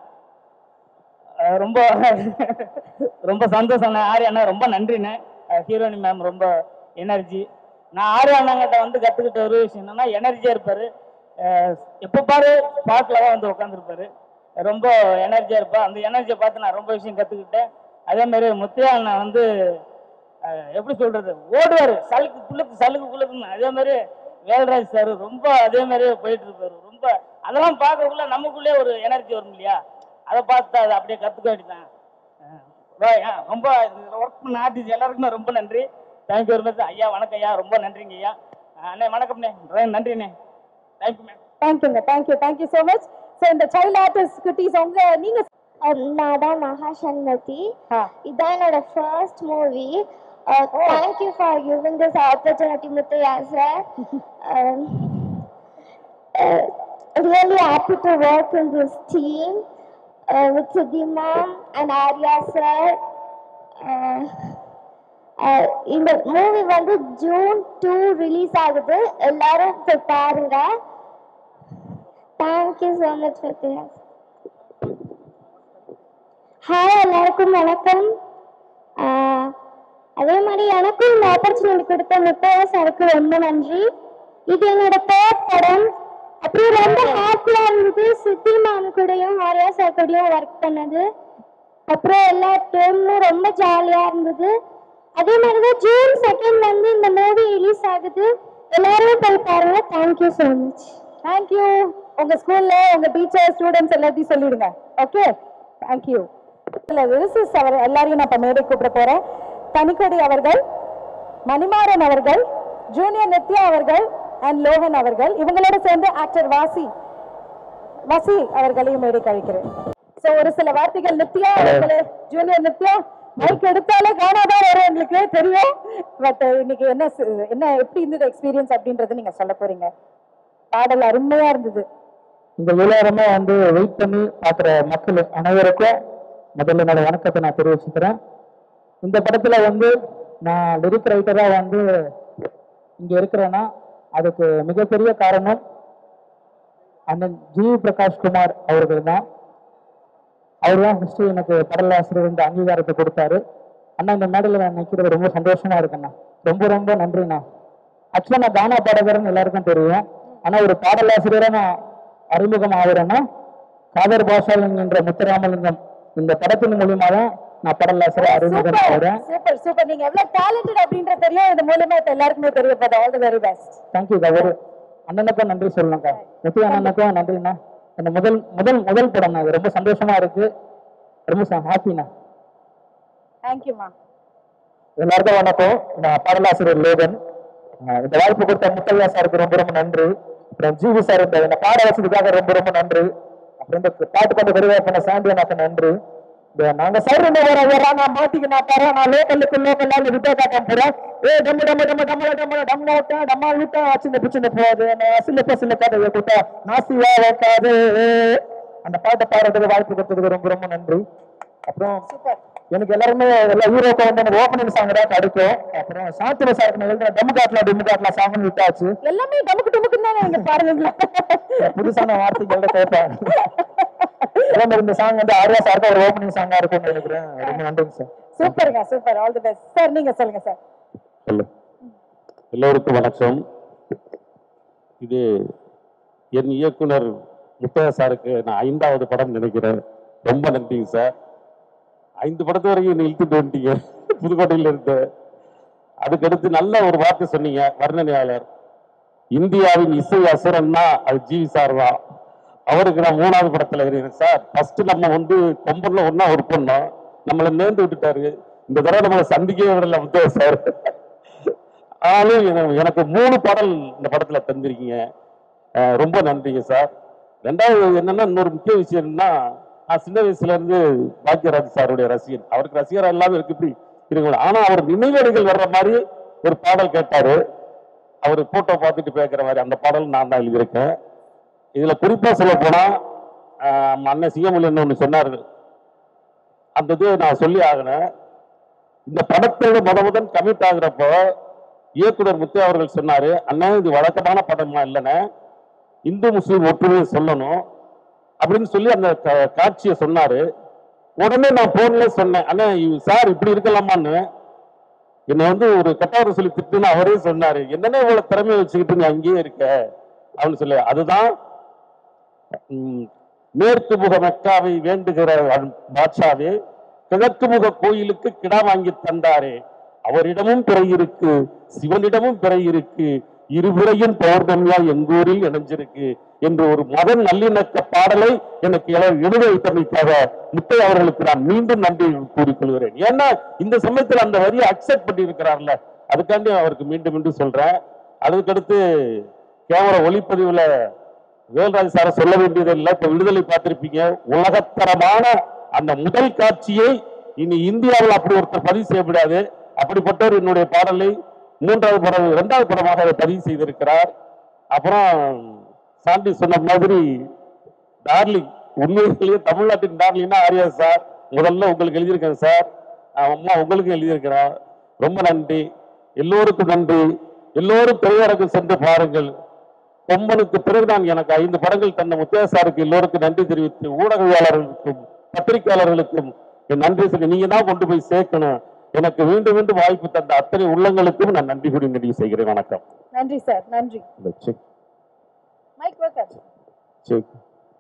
அஹ் ரொம்ப ரொம்ப சந்தோஷம் ஆர்யா அண்ணா ரொம்ப நன்றிண்ணே ஹீரோனி மேம் ரொம்ப எனர்ஜி நான் ஆர்யா அண்ணங்கிட்ட வந்து கற்றுக்கிட்ட ஒரு விஷயம் என்னன்னா எனர்ஜியாக இருப்பார் எப்போ பாரு ஸ்பாட்டில் தான் வந்து உட்காந்துருப்பாரு ரொம்ப எனர்ஜியாக இருப்பா அந்த எனர்ஜியை பார்த்து நான் ரொம்ப விஷயம் கற்றுக்கிட்டேன் அதே மாதிரி முத்தையா அண்ணன் வந்து அஹ், எப்படி சொல்றது ஓடுவார் சலுக்கு புல்லுக்கு சலுக்கு புல்லுக்குன்னு அதே மாதிரி வேல்ராஜ் சார் ரொம்ப அதே மாதிரி போயிட்டு இருப்பாரு ரொம்ப அதெல்லாம் பார்க்கறதுக்குள்ள நமக்குள்ளே ஒரு எனர்ஜி வரும் இல்லையா அதை பார்த்து அதை அப்படியே கற்றுக்க வேண்டியதான் ரொம்ப ஒர்க் பண்ண ஆர்டிஸ்ட் எல்லாருக்குமே ரொம்ப நன்றி தேங்க்யூ வெரி மச் ஐயா வணக்கம் ஐயா ரொம்ப நன்றிங்க ஐயா அஹ் அண்ணே வணக்கம்ண்ணே ரொம்ப நன்றிண்ணே தேங்க்யூ மேம் தேங்க்யூங்க thank you thank you so much so இந்த சைல்ட் ஆர்டிஸ்ட் குட்டீஸ் உங்க நீங்க நான் தான் மகாசண்மதி ஆ. இதான் என்னோட first movie thank you for giving this opportunity Muthaiya sir really happy to work in this team uh, with Siddhi ma'am and Arya sir. Uh, uh, இந்த மூவி வந்து ஜூன் டூ ரிலீஸ் ஆகுது எல்லாரும் போய் பாருங்க thank you so much Muthaiya hi எல்லாருக்கும் வணக்கம் ஆஹ் அதே மாதிரி எனக்கும் இந்த ஆப்பர்ச்சுனிட்டி கொடுத்த முத்தையா சாருக்கு ரொம்ப நன்றி இது என்னோட தேர்ட் படம் அப்புறம் ரொம்ப ஹாப்பியா இருந்தது சித்தி மேம் கூடயும் ஆர்யா சார் கூடயும் ஒர்க் பண்ணது அப்புறம் எல்லா டேமும் ரொம்ப ஜாலியா இருந்தது அதே மாதிரி தான் ஜூன் செகண்ட் வந்து இந்த மூவி ரிலீஸ் ஆகுது எல்லாரும் போய் பாருங்க தேங்க்யூ ஸோ மச் தேங்க்யூ உங்க ஸ்கூல்ல உங்க டீச்சர் ஸ்டூடெண்ட்ஸ் எல்லாத்தையும் சொல்லிடுங்க ஓகே தேங்க்யூ இல்ல விசிஸ் அவர் எல்லாரையும் நான் இப்ப மேடை கூப்பிட போறேன் தனிக்கொடி அவர்கள் மணிமாறன் அவர்கள் ஜூனியர் நித்யா அவர்கள் அண்ட் லோகன் அவர்கள் இவங்களோட சேர்ந்து ஆக்டர் வாசி வசி அவர்களையும் மேடை கழிக்கிறேன் சோ ஒரு சில வார்த்தைகள் நித்யா அவர்களே ஜூனியர் நித்யா மைக் எடுத்தாலே காணாதான் வரும் எங்களுக்கு தெரியும் பட் இன்னைக்கு என்ன சி- என்ன எப்படி இருந்தது எக்ஸ்பீரியன்ஸ் அப்படின்றது நீங்க சொல்ல போறீங்க பாடல் அருமையா இருந்தது இந்த விழாரமே வந்து வெயிட் பண்ணி பார்க்குற மக்கள் அனைவருக்கும் முதல்ல என்னோட வணக்கத்தை நான் தெரிவிச்சுக்கிறேன் இந்த படத்துல வந்து நான் லிரிக் ரைட்டராக வந்து இங்க இருக்கிறேன்னா அதுக்கு மிகப்பெரிய காரணம் அண்ணன் ஜி பிரகாஷ் குமார் அவர்கள் தான் அவர் தான் ஃபர்ஸ்ட் எனக்கு பாடலாசிரியர் இந்த அங்கீகாரத்தை கொடுத்தாரு அண்ணா இந்த மேடையில் நான் நிற்கிறது ரொம்ப சந்தோஷமா இருக்குண்ணா ரொம்ப ரொம்ப நன்றிண்ணா ஆக்சுவலாக நான் கானா பாடகர்னு எல்லாருக்கும் தெரியும் ஆனா ஒரு பாடலாசிரியரா நான் அறிமுகம் ஆகுறேன்னா காதர் பாஷாலிங் என்ற முத்துராமலிங்கம் இந்த படத்தின் மூலியமா தான் நான் பாடலாசிரியர் அறிமுகம் ஆகுறேன் சூப்பர் சூப்பர் நீங்க எவ்வளவு டேலண்டட் அப்படின்றது தெரியும் இது மூலமா இப்ப எல்லாருக்குமே தெரிய போகுது all the very best thank you கவர் அண்ணனுக்கும் நன்றி சொல்லணும்க்கா முத்து அண்ணனுக்கும் நன்றிண்ணா இந்த முதல் முதல் முதல் படம் இது ரொம்ப சந்தோஷமா இருக்கு ரொம்ப ஹாப்பிண்ணா தேங்க்யூமா எல்லாருக்கும் வணக்கம் நான் பாடலாசிரியர் லோகன் அஹ் இந்த வாய்ப்பு கொடுத்த முத்தையா சாருக்கு ரொம்ப ரொம்ப நன்றி அப்புறம் ஜிவி சார் இந்த என்னை பாட வச்சதுக்காக ரொம்ப ரொம்ப நன்றி அப்புறம் இந்த பாட்டு கொண்டு விரிவாக பண்ண சாந்தி அண்ணாக்கு நன்றி இந்த நாங்க சைரன் வர வரா நான் மாட்டிக்கினா பாரு நான் லோக்கலுக்கு லோக்கல் விட்டா காட்ட போறேன் ஏ டம்மு டம்மு டம்மு டம்மு டம்மு டம்மு விட்டா டம்மா விட்டா சின்ன பிச்சின போகுது நான் சில பேர் சில கதை கூட்டா நாசிவா வைக்காது அந்த பாட்டை பாடுறதுக்கு வாய்ப்பு கொடுத்ததுக்கு ரொம்ப ரொம்ப நன்றி அப்புறம் எனக்கு எல்லாருமே எல்லா ஹீரோக்கு வந்து எனக்கு ஓப்பனிங் சாங் தான் கிடைக்கும் அப்புறம் சாத்திர சாருக்கு நான் எழுதுற டம்மு காட்டலாம் டிம்மு காட்டலாம் சாங்னு விட்டாச்சு எல்லாமே டமுக்கு டமுக்கு தானே எங்க பாருங்களா புதுசான வார்த்தைகள் கேட்பேன் அதே மாதிரி இந்த சாங் வந்து ஆர்யா சாருக்கு ஒரு ஓப்பனிங் சாங்கா இருக்கும்னு நினைக்கிறேன் ரொம்ப நன்றிங்க சார் சூப்பருங்க super all the best sir நீங்க சொல்லுங்க சார் ஹலோ எல்லோருக்கும் வணக்கம் இது என் இயக்குனர் முத்தையா சாருக்கு நான் ஐந்தாவது படம் நினைக்கிறேன் ரொம்ப நன்றிங்க சார் ஐந்து படத்து வரைக்கும் என்னை இழுத்துட்டு வந்துட்டீங்க புதுக்கோட்டையில இருந்து அதுக்கடுத்து நல்ல ஒரு வார்த்தை சொன்னீங்க வர்ணனையாளர் இந்தியாவின் இசை அசுரன்னா அது ஜிவி சார் தான் அவருக்கு நான் மூணாவது படத்துல இருக்கிறேன் சார் ஃபர்ஸ்ட் நம்ம வந்து கொம்பூர்ல ஒண்ணா ஒர்க் பண்ணோம் நம்மளை நேர்ந்து விட்டுட்டாரு இந்த தடவை நம்மளை சந்திக்கவே விடல முத்தையா சார் ஆனாலும் என- எனக்கு மூணு பாடல் இந்த படத்துல தந்திருக்கீங்க அஹ் ரொம்ப நன்றிங்க சார் ரெண்டாவது என்னன்னா இன்னொரு முக்கிய விஷயம் என்னன்னா நான் சின்ன வயசுல இருந்து பாக்யராஜ் சாருடைய ரசிகன் அவருக்கு ரசிகரா இல்லாம இருக்கு இப்படி இருக்கு ஆனா அவர் நினைவடிகள் வர்ற மாதிரி ஒரு பாடல் கேட்டாரு அவர் போட்டோ பார்த்துட்டு பேசுற மாதிரி அந்த பாடல் நான் தான் எழுதியிருக்கேன் இதுல குறிப்பா சொல்ல போனா ஆஹ் அண்ணன் சிங்கமொழி ஒன்று சொன்னாரு அந்த இது நான் சொல்லி ஆகினேன் இந்த படத்தோட முத முதல் கமிட் ஆகுறப்போ இயக்குனர் முத்து அவர்கள் சொன்னாரு அண்ணன் இது வழக்கமான படமா இல்லைண்ணே இந்து முஸ்லீம் ஒற்றுமையை சொல்லணும் அப்படின்னு சொல்லி அந்த கா- காட்சியை சொன்னாரு உடனே நான் போன்ல சொன்னேன் அண்ணா இவ- சார் இப்படி இருக்கலாமான்னு என்னை வந்து ஒரு கட்டாரம் சொல்லி திட்டுன்னு அவரே சொன்னாரு என்னென்ன இவ்வளவு திறமையை வச்சுக்கிட்டு நீ அங்கேயே இருக்க அப்படின்னு சொல்லி அதுதான் ம், மேற்கு முக மெக்காவை வேண்டுகிற அன்- பாட்ஷாவே கிழக்கு முக கோயிலுக்கு கிடா வாங்கி தந்தாரே அவரிடமும் பிறை இருக்கு சிவனிடமும் பிறை இருக்கு இருபுறையும் பௌர்ணமியா எங்கூரில் இணைஞ்சிருக்கு என்று ஒரு மத நல்லிணக்க பாடலை எனக்கு எழ- எழுத வைத்தமைக்காக முத்தை அவர்களுக்கு நான் மீண்டும் நன்றி கூறிக்கொள்கிறேன் ஏன்னா இந்த சமயத்தில் அந்த வரியை அக்செப்ட் பண்ணி இருக்கிறார்ல அதுக்காண்டி அவருக்கு மீண்டும் மீண்டும் சொல்றேன் அதுக்கடுத்து கேமரா ஒளிப்பதிவுல வேல்ராஜ் சார சொல்ல வேண்டியது இல்லை இப்ப விடுதலை பார்த்திருப்பீங்க உலகத்தரமான அந்த முதல் காட்சியை இனி இந்தியாவில் அப்படி ஒருத்தர் பதிவு செய்யப்படாது அப்படிப்பட்டவர் என்னுடைய பாடலை மூன்றாவது படம் இரண்டாவது படமாக அதை பதிவு செய்திருக்கிறார் அப்புறம் சாண்டி சொன்ன மாதிரி டார்லிங் உண்மையிலேயே தமிழ்நாட்டின் டார்லிங்னா ஆரியா சார் முதல்ல உங்களுக்கு எழுதியிருக்கேன் சார் அஹ் அம்மா உங்களுக்கும் எழுதியிருக்கிறேன் ரொம்ப நன்றி எல்லோருக்கும் நன்றி எல்லோரும் திரையரங்கு சென்று பாருங்கள் கொம்பனுக்கு பிறகு நான் எனக்கு ஐந்து படங்கள் தந்த முத்தையா சாருக்கு எல்லோருக்கும் நன்றி தெரிவித்து ஊடகவியலாளர்களுக்கும் பத்திரிகையாளர்களுக்கும் என் நன்றி சொல்லி நீங்க தான் கொண்டு போய் சேர்க்கணும் எனக்கு மீண்டும் மீண்டும் வாய்ப்பு தந்த அத்தனை உள்ளங்களுக்கும் நான் நன்றி கூறி நிறைவு செய்கிறேன் வணக்கம் நன்றி சார் நன்றி இந்த செக் மைக் ஒர்க்கர் செக்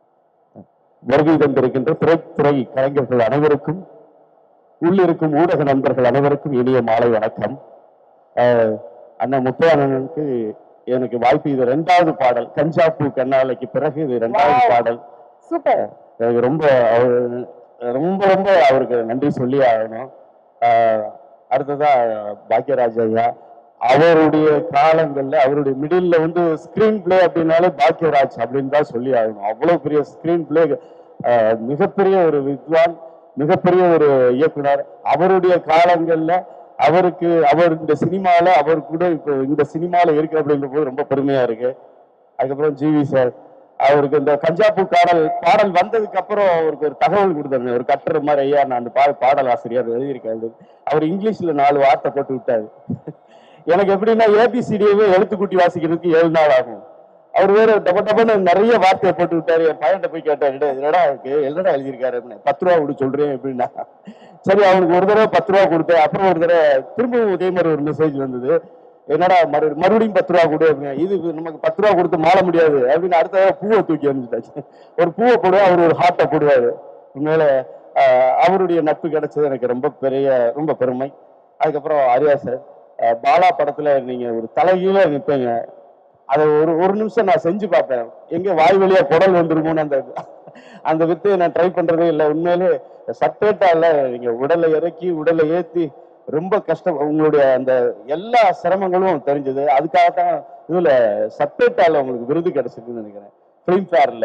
வருகை தந்திருக்கின்ற திரைத்துறை கலைஞர்கள் அனைவருக்கும் உள்ளிருக்கும் ஊடக நண்பர்கள் அனைவருக்கும் இனிய மாலை வணக்கம் அஹ், அண்ணன் முத்தையானனுக்கு எனக்கு வாய்ப்பு இது ரெண்டாவது பாடல் கஞ்சாப்பூ கண்ணாலைக்கு பிறகு இது ரெண்டாவது பாடல் சூப்பர் எனக்கு ரொம்ப அவர் ரொம்ப ரொம்ப அவருக்கு நன்றி சொல்லி ஆகணும் ஆஹ் அடுத்ததா பாக்யராஜ் ஐயா அவருடைய காலங்கள்ல அவருடைய மிடில்ல வந்து ஸ்கிரீன் பிளே அப்படின்னாலே பாக்யராஜ் அப்படின்னு தான் சொல்லி ஆகணும் அவ்வளவு பெரிய ஸ்கிரீன் பிளே மிகப்பெரிய ஒரு வித்வான் மிகப்பெரிய ஒரு இயக்குனர் அவருடைய காலங்கள்ல அவருக்கு அவர் இந்த சினிமால அவர் கூட இப்போ இந்த சினிமால இருக்கு அப்படின்ற போது ரொம்ப பெருமையா இருக்கு அதுக்கப்புறம் ஜிவி சார் அவருக்கு இந்த கஞ்சாப்பூ பாடல் பாடல் வந்ததுக்கு அப்புறம் அவருக்கு ஒரு தகவல் கொடுத்தாங்க ஒரு கட்டுற மாதிரி ஐயா நான் அந்த பா- பாடல் ஆசிரியர் எழுதியிருக்கேன் அப்படின்னு. அவர் இங்கிலீஷ்ல நாலு வார்த்தை போட்டு விட்டாரு எனக்கு எப்படின்னா ஏபிசிடியவே எழுத்துக்கூட்டி வாசிக்கிறதுக்கு ஏழு நாள் ஆகும் அவர் வேற டப டபன்னு நிறைய வார்த்தையை போட்டு விட்டாரு என் பையன்கிட்ட போய் கேட்டாரு "டேய், இது என்னடா இருக்கு என்னடா எழுதியிருக்காரு அப்படின்னு பத்து ரூபா விடு சொல்றேன் அப்படின்னா சரி அவனுக்கு ஒரு தடவை பத்து ரூபா கொடுத்தேன் அப்புறம் ஒரு தடவை திரும்பவும் இதே மாதிரி ஒரு மெசேஜ் வந்தது என்னடா மறு மறுபடியும் பத்து ரூபா கொடு அப்படின்னு இது நமக்கு பத்து ரூபா கொடுத்து மாற முடியாது அப்படின்னு அடுத்த தடவை பூவை தூக்கி அனுப்பிச்சிட்டாச்சு ஒரு பூவை போடுவா அவர் ஒரு ஹார்ட்டை போடுவாரு உண்மையில ஆஹ், அவருடைய நட்பு கிடைச்சது எனக்கு ரொம்ப பெரிய ரொம்ப பெருமை அதுக்கப்புறம் ஆர்யா சார் ஆஹ், பாலா படத்துல நீங்க ஒரு தலைகீழ நிற்பீங்க அதை ஒரு ஒரு நிமிஷம் நான் செஞ்சு பார்ப்பேன் எங்க வாய் வழியா குடல் வந்துருமோன்னு அந்த அந்த வித்தையை நான் ட்ரை பண்றதே இல்லை உண்மையிலே சப்பேட்டால நீங்க உடலை இறக்கி உடலை ஏத்தி ரொம்ப கஷ்டம் உங்களுடைய அந்த எல்லா சிரமங்களும் தெரிஞ்சது அதுக்காக தான் இதுல சப்பேட்டால உங்களுக்கு விருது கிடைச்சிருக்குன்னு நினைக்கிறேன் ஃபிலிம் ஃபேர்ல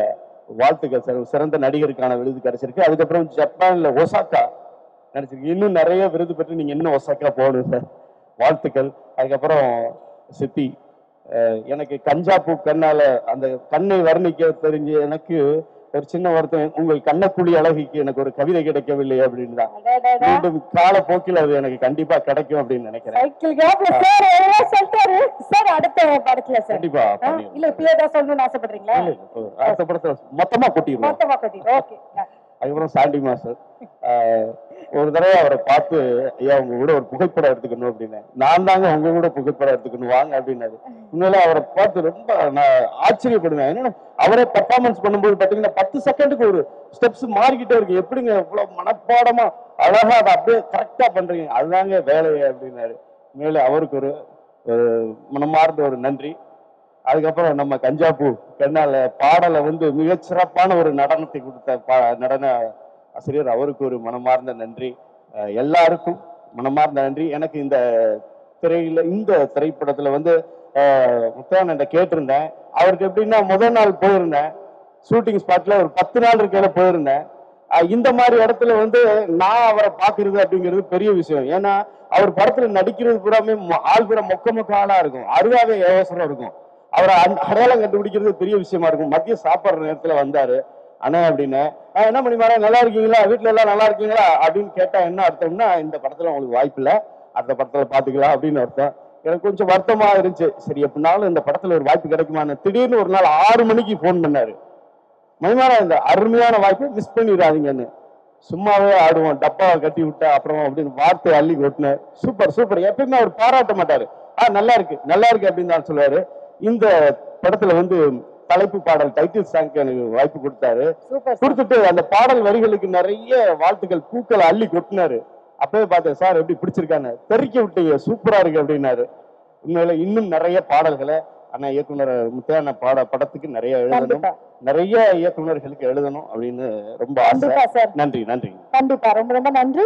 வாழ்த்துக்கள் சார் சிறந்த நடிகருக்கான விருது கிடைச்சிருக்கு அதுக்கப்புறம் ஜப்பான்ல ஒசாக்கா நடிச்சிருக்கு இன்னும் நிறைய விருது பெற்று நீங்க இன்னும் ஒசாக்கா போகணும் சார் வாழ்த்துக்கள் அதுக்கப்புறம் சித்தி அஹ் எனக்கு கஞ்சா பூ கண்ணால அந்த கண்ணை வர்ணிக்க தெரிஞ்ச எனக்கு ஒரு சின்ன வருத்தம் உங்கள் கண்ணக்குழி அழகிக்கு எனக்கு ஒரு கவிதை கிடைக்கவில்லை அப்படின்னு தான் மீண்டும் காலப்போக்கில் அது எனக்கு கண்டிப்பா கிடைக்கும் அப்படின்னு நினைக்கிறேன் சைக்கிள் கேப்ல சார் எல்லாம் சொல்லிட்டாரு சார் அடுத்த படத்துல சார் கண்டிப்பா ஆ, இல்ல இப்ப ஏதாவது சொல்லணும்னு ஆசைப்படுறீங்களா அடுத்த படத்துல மொத்தமா கொட்டிடுவோம் மொத்தமா கட்டிடு ஓகே அதுக்கப்புறம் சாண்டி மாஸ்டர் ஆஹ் ஒரு தடவை அவரை பார்த்து ஐயா உங்க கூட ஒரு புகைப்படம் எடுத்துக்கணும் அப்படின்னு நான் தாங்க உங்க கூட புகைப்படம் எடுத்துக்கணும் வாங்க அப்படின்னாரு உண்மையில அவரை பார்த்து ரொம்ப நான் ஆச்சரியப்படுவேன் என்னன்னா அவரே பர்ஃபார்மன்ஸ் பண்ணும்போது பாத்தீங்கன்னா பத்து செகண்டுக்கு ஒரு ஸ்டெப்ஸ் மாறிக்கிட்டே இருக்கு எப்படிங்க இவ்வளவு மனப்பாடமா அழகா அதை அப்படியே கரெக்டா பண்றீங்க அதுதாங்க வேலையே அப்படின்னாரு உண்மையில அவருக்கு ஒரு ஒரு மனமார்ந்த ஒரு நன்றி அதுக்கப்புறம் நம்ம கஞ்சாப்பூ கண்ணால பாடலை வந்து மிகச் சிறப்பான ஒரு நடனத்தை கொடுத்த பா- நடன ஆசிரியர் அவருக்கு ஒரு மனமார்ந்த நன்றி அஹ் எல்லாருக்கும் மனமார்ந்த நன்றி எனக்கு இந்த திரையில இந்த திரைப்படத்துல வந்து முத்தானண்ட கேட்டிருந்தேன் அவருக்கு எப்படின்னா முதல் நாள் போயிருந்தேன் ஷூட்டிங் ஸ்பாட்ல ஒரு பத்து நாள் இருக்கையில போயிருந்தேன் அஹ் இந்த மாதிரி இடத்துல வந்து நான் அவரை பாக்குறது அப்படிங்கிறது பெரிய விஷயம் ஏன்னா அவர் படத்துல நடிக்கிறது பூராமே மொ- ஆள் பூரா மொக்க மொக்க ஆளா இருக்கும் அருவாவே யோசனம் இருக்கும் அவரை அந்த அடையாளம் கண்டுபிடிக்கிறது பெரிய விஷயமா இருக்கும் மதிய சாப்பிடுற நேரத்துல வந்தாரு அண்ணா அப்படின்னு "ஆ, என்ன பண்ணி மாறா நல்லா இருக்கீங்களா வீட்டுல எல்லாம் நல்லா இருக்கீங்களா அப்படின்னு கேட்டா என்ன அர்த்தம்னா இந்த படத்துல உங்களுக்கு வாய்ப்பு இல்ல அடுத்த படத்துல பாத்துக்கலாம் அப்படின்னு அர்த்தம் எனக்கு கொஞ்சம் வருத்தமா இருந்துச்சு சரி எப்படினாலும் இந்த படத்துல ஒரு வாய்ப்பு கிடைக்குமான்னு திடீர்னு ஒரு நாள் ஆறு மணிக்கு ஃபோன் பண்ணாரு மணிமாரா இந்த அருமையான வாய்ப்பை மிஸ் பண்ணிடாதீங்கன்னு சும்மாவே ஆடுவோம் டப்பாவை கட்டி விட்டா அப்புறம் அப்படின்னு வார்த்தை அள்ளி கொட்டினேன் சூப்பர் சூப்பர் எப்பயுமே அவர் பாராட்ட மாட்டாரு ஆ நல்லா இருக்கு நல்லா இருக்கு அப்படின்னு தான் சொல்லுவாரு இந்த படத்துல வந்து தலைப்பு பாடல் டைட்டில் சாங்க்கு எனக்கு வாய்ப்பு கொடுத்தாரு கொடுத்துட்டு அந்த பாடல் வரிகளுக்கு நிறைய வாழ்த்துக்கள் பூக்களை அள்ளி கொட்டினாரு அப்பவே பார்த்தேன் சார் எப்படி பிடிச்சிருக்காங்க தெறிக்க விட்டீங்க சூப்பரா இருக்கு அப்படின்னாரு உண்மையில இன்னும் நிறைய பாடல்களை ஆனா இயக்குனர் முத்தையான பாட படத்துக்கு நிறைய எழுதணும் கண்டிப்பா. நிறைய இயக்குனர்களுக்கு எழுதணும் அப்படின்னு ரொம்ப கண்டிப்பா ஆசை சார். நன்றி நன்றி கண்டிப்பா ரொம்ப ரொம்ப நன்றி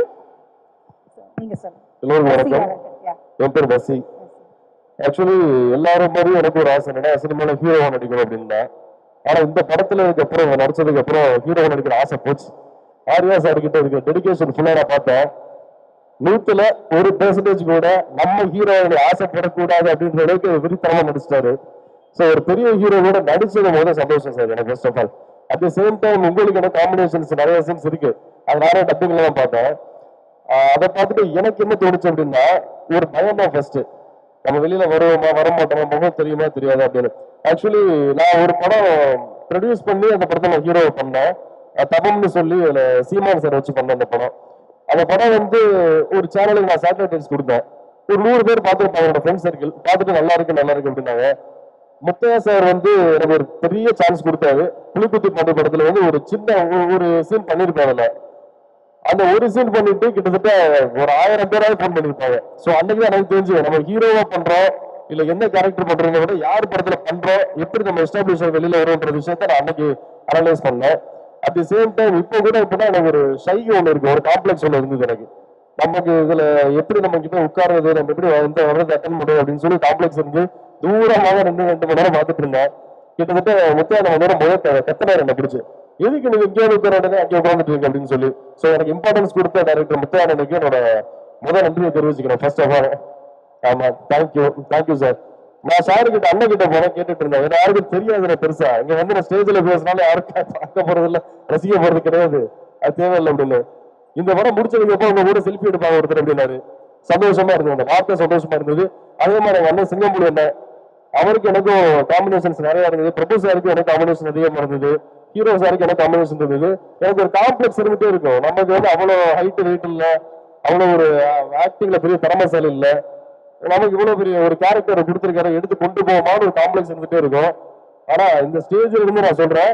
நீங்க சொல்லுங்க எல்லோருக்கும் வணக்கம் Yeah. என் பேர் பசி ஆக்சுவலி எல்லாரும் மாதிரியும் எனக்கு ஒரு ஆசை என்னன்னா சினிமால ஹீரோவா நடிக்கணும் அப்படின்னு ஆனா இந்த படத்துல அப்புறம் நடிச்சதுக்கு அப்புறம் ஹீரோவா நடிக்கிற ஆசை போச்சு ஆர்யா சார் கிட்ட இருக்க டெடிகேஷன் ஃபுல்லா நான் பார்த்தேன் நூத்துல ஒரு பெர்சன்டேஜ் கூட நம்ம ஹீரோவுடைய ஆசைப்படக்கூடாது அப்படின்ற அளவுக்கு விரித்தனமா நடிச்சிட்டாரு ஸோ ஒரு பெரிய ஹீரோ கூட நடிச்சது முதல் சந்தோஷம் சார் எனக்கு first of all at the same time உங்களுக்கு என்ன காம்பினேஷன்ஸ் நிறைய சீன்ஸ் இருக்கு அது நிறைய டப்பிங்ல தான் பார்த்தேன் ஆஹ் அதை பார்த்துட்டு எனக்கு என்ன தோணுச்சு அப்படின்னா ஒரு பயம் தான் ஃபர்ஸ்ட் நம்ம வெளியில வருவோமா வர மாட்டோமா முகம் தெரியுமா தெரியாது அப்படின்னு ஆக்சுவலி நான் ஒரு படம் ப்ரொடியூஸ் பண்ணி அந்த படத்தை நான் ஹீரோ பண்ணேன் அஹ் தபம்னு சொல்லி அதுல சீமான் சார் வச்சு பண்ண அந்த படம் அந்த படம் வந்து ஒரு சேனலுக்கு நான் சேட்டலைட்ஸ் கொடுத்தேன் ஒரு நூறு பேர் பார்த்துருப்பாங்க என்னோட ஃப்ரெண்ட் சர்க்கிள் பார்த்துட்டு நல்லா இருக்கு நல்லா இருக்கு அப்படின்னாங்க முத்தையா சார் வந்து எனக்கு ஒரு பெரிய சான்ஸ் கொடுத்தாரு புலிக்குத்தி பாண்டி படத்துல வந்து ஒரு சின்ன ஒரு- ஒரு சீன் பண்ணிருப்பாங்க அதுல அந்த ஒரு சீன் பண்ணிட்டு கிட்டத்தட்ட ஒரு ஆயிரம் பேராவது ஃபோன் பண்ணிருப்பாங்க சோ அன்னைக்கு தான் எனக்கு தெரிஞ்சு நம்ம ஹீரோவா பண்றோம் இல்ல என்ன கேரக்டர் பண்றோங்க விட யார் படத்துல பண்றோம் எப்படி நம்ம எஸ்டாப்ளிஷ் வெளியில வரும்ன்ற விஷயத்த நான் அன்னைக்கு அனலைஸ் பண்ணேன் அட் தி சேம் டைம் இப்போ கூட இப்பதான் எனக்கு ஒரு ஷை ஒன்று இருக்கு ஒரு காம்ப்ளெக்ஸ் ஒன்று இருந்தது எனக்கு நமக்கு இதுல எப்படி நம்ம கிட்ட உட்கார்றது நம்ம எப்படி வந்து வர்றது அட்டன் பண்ணுறது அப்படின்னு சொல்லி காம்ப்ளெக்ஸ் இருந்து தூரமாக நின்று ரெண்டு மணி நேரம் பார்த்துட்டு இருந்தேன் கிட்டத்தட்ட முத்தையா நம்ம நேரம் முதல் கத்தனார் என்ன பிடிச்சு எதுக்கு நீங்க இங்கே உட்கார உடனே அங்கே உட்காந்துட்டு இருக்கீங்க அப்படின்னு சொல்லி சோ எனக்கு இம்பார்ட்டன்ஸ் கொடுத்த டைரக்டர் முத்தையானனுக்கு என்னோட முதல் நன்றியை தெரிவிச்சுக்கிறேன் ஃபர்ஸ்ட் ஆஃப் ஆல் ஆமா தேங்க்யூ தேங்க்யூ சார் நான் சாரு கிட்ட அண்ணன் கிட்ட போனேன் கேட்டுட்டு இருந்தேன் ஏன்னா யாருக்கும் தெரியாது எனக்கு பெருசா இங்க வந்து நான் ஸ்டேஜ்ல பேசினாலும் யாருக்கும் பார்க்க போறது இல்ல ரசிக்க போறது கிடையாது அது தேவையில்லை அப்படின்னு இந்த படம் முடிச்சதுக்கு அப்புறம் உங்க கூட செல்ஃபி எடுப்பாங்க ஒருத்தர் அப்படின்னாரு சந்தோஷமா இருந்தது அந்த வார்த்தை சந்தோஷமா இருந்தது அதே மாதிரி எங்க அண்ணன் சிங்கம்புலி என்ன அவருக்கு எனக்கும் காம்பினேஷன்ஸ் நிறைய இருந்தது பிரபு சாருக்கு எனக்கு காம்பினேஷன் அதிகமா இருந்தது ஹீரோ சாருக்கு எனக்கு காம்பினேஷன் இருந்தது எனக்கு ஒரு காம்ப்ளெக்ஸ் இருந்துட்டே இருக்கும் நமக்கு வந்து அவ்வளவு ஹைட் வெயிட் இல்ல அவ்வளவு ஒரு ஆக்டிங்ல பெரிய திறமைசாலி இல்ல நமக்கு இவ்வளவு பெரிய ஒரு கேரக்டர் கொடுத்திருக்காரு எடுத்து கொண்டு போவோமான ஒரு காம்ப்ளெக்ஸ் இருந்துட்டே இருக்கும் ஆனா இந்த ஸ்டேஜ்ல இருந்து நான் சொல்றேன்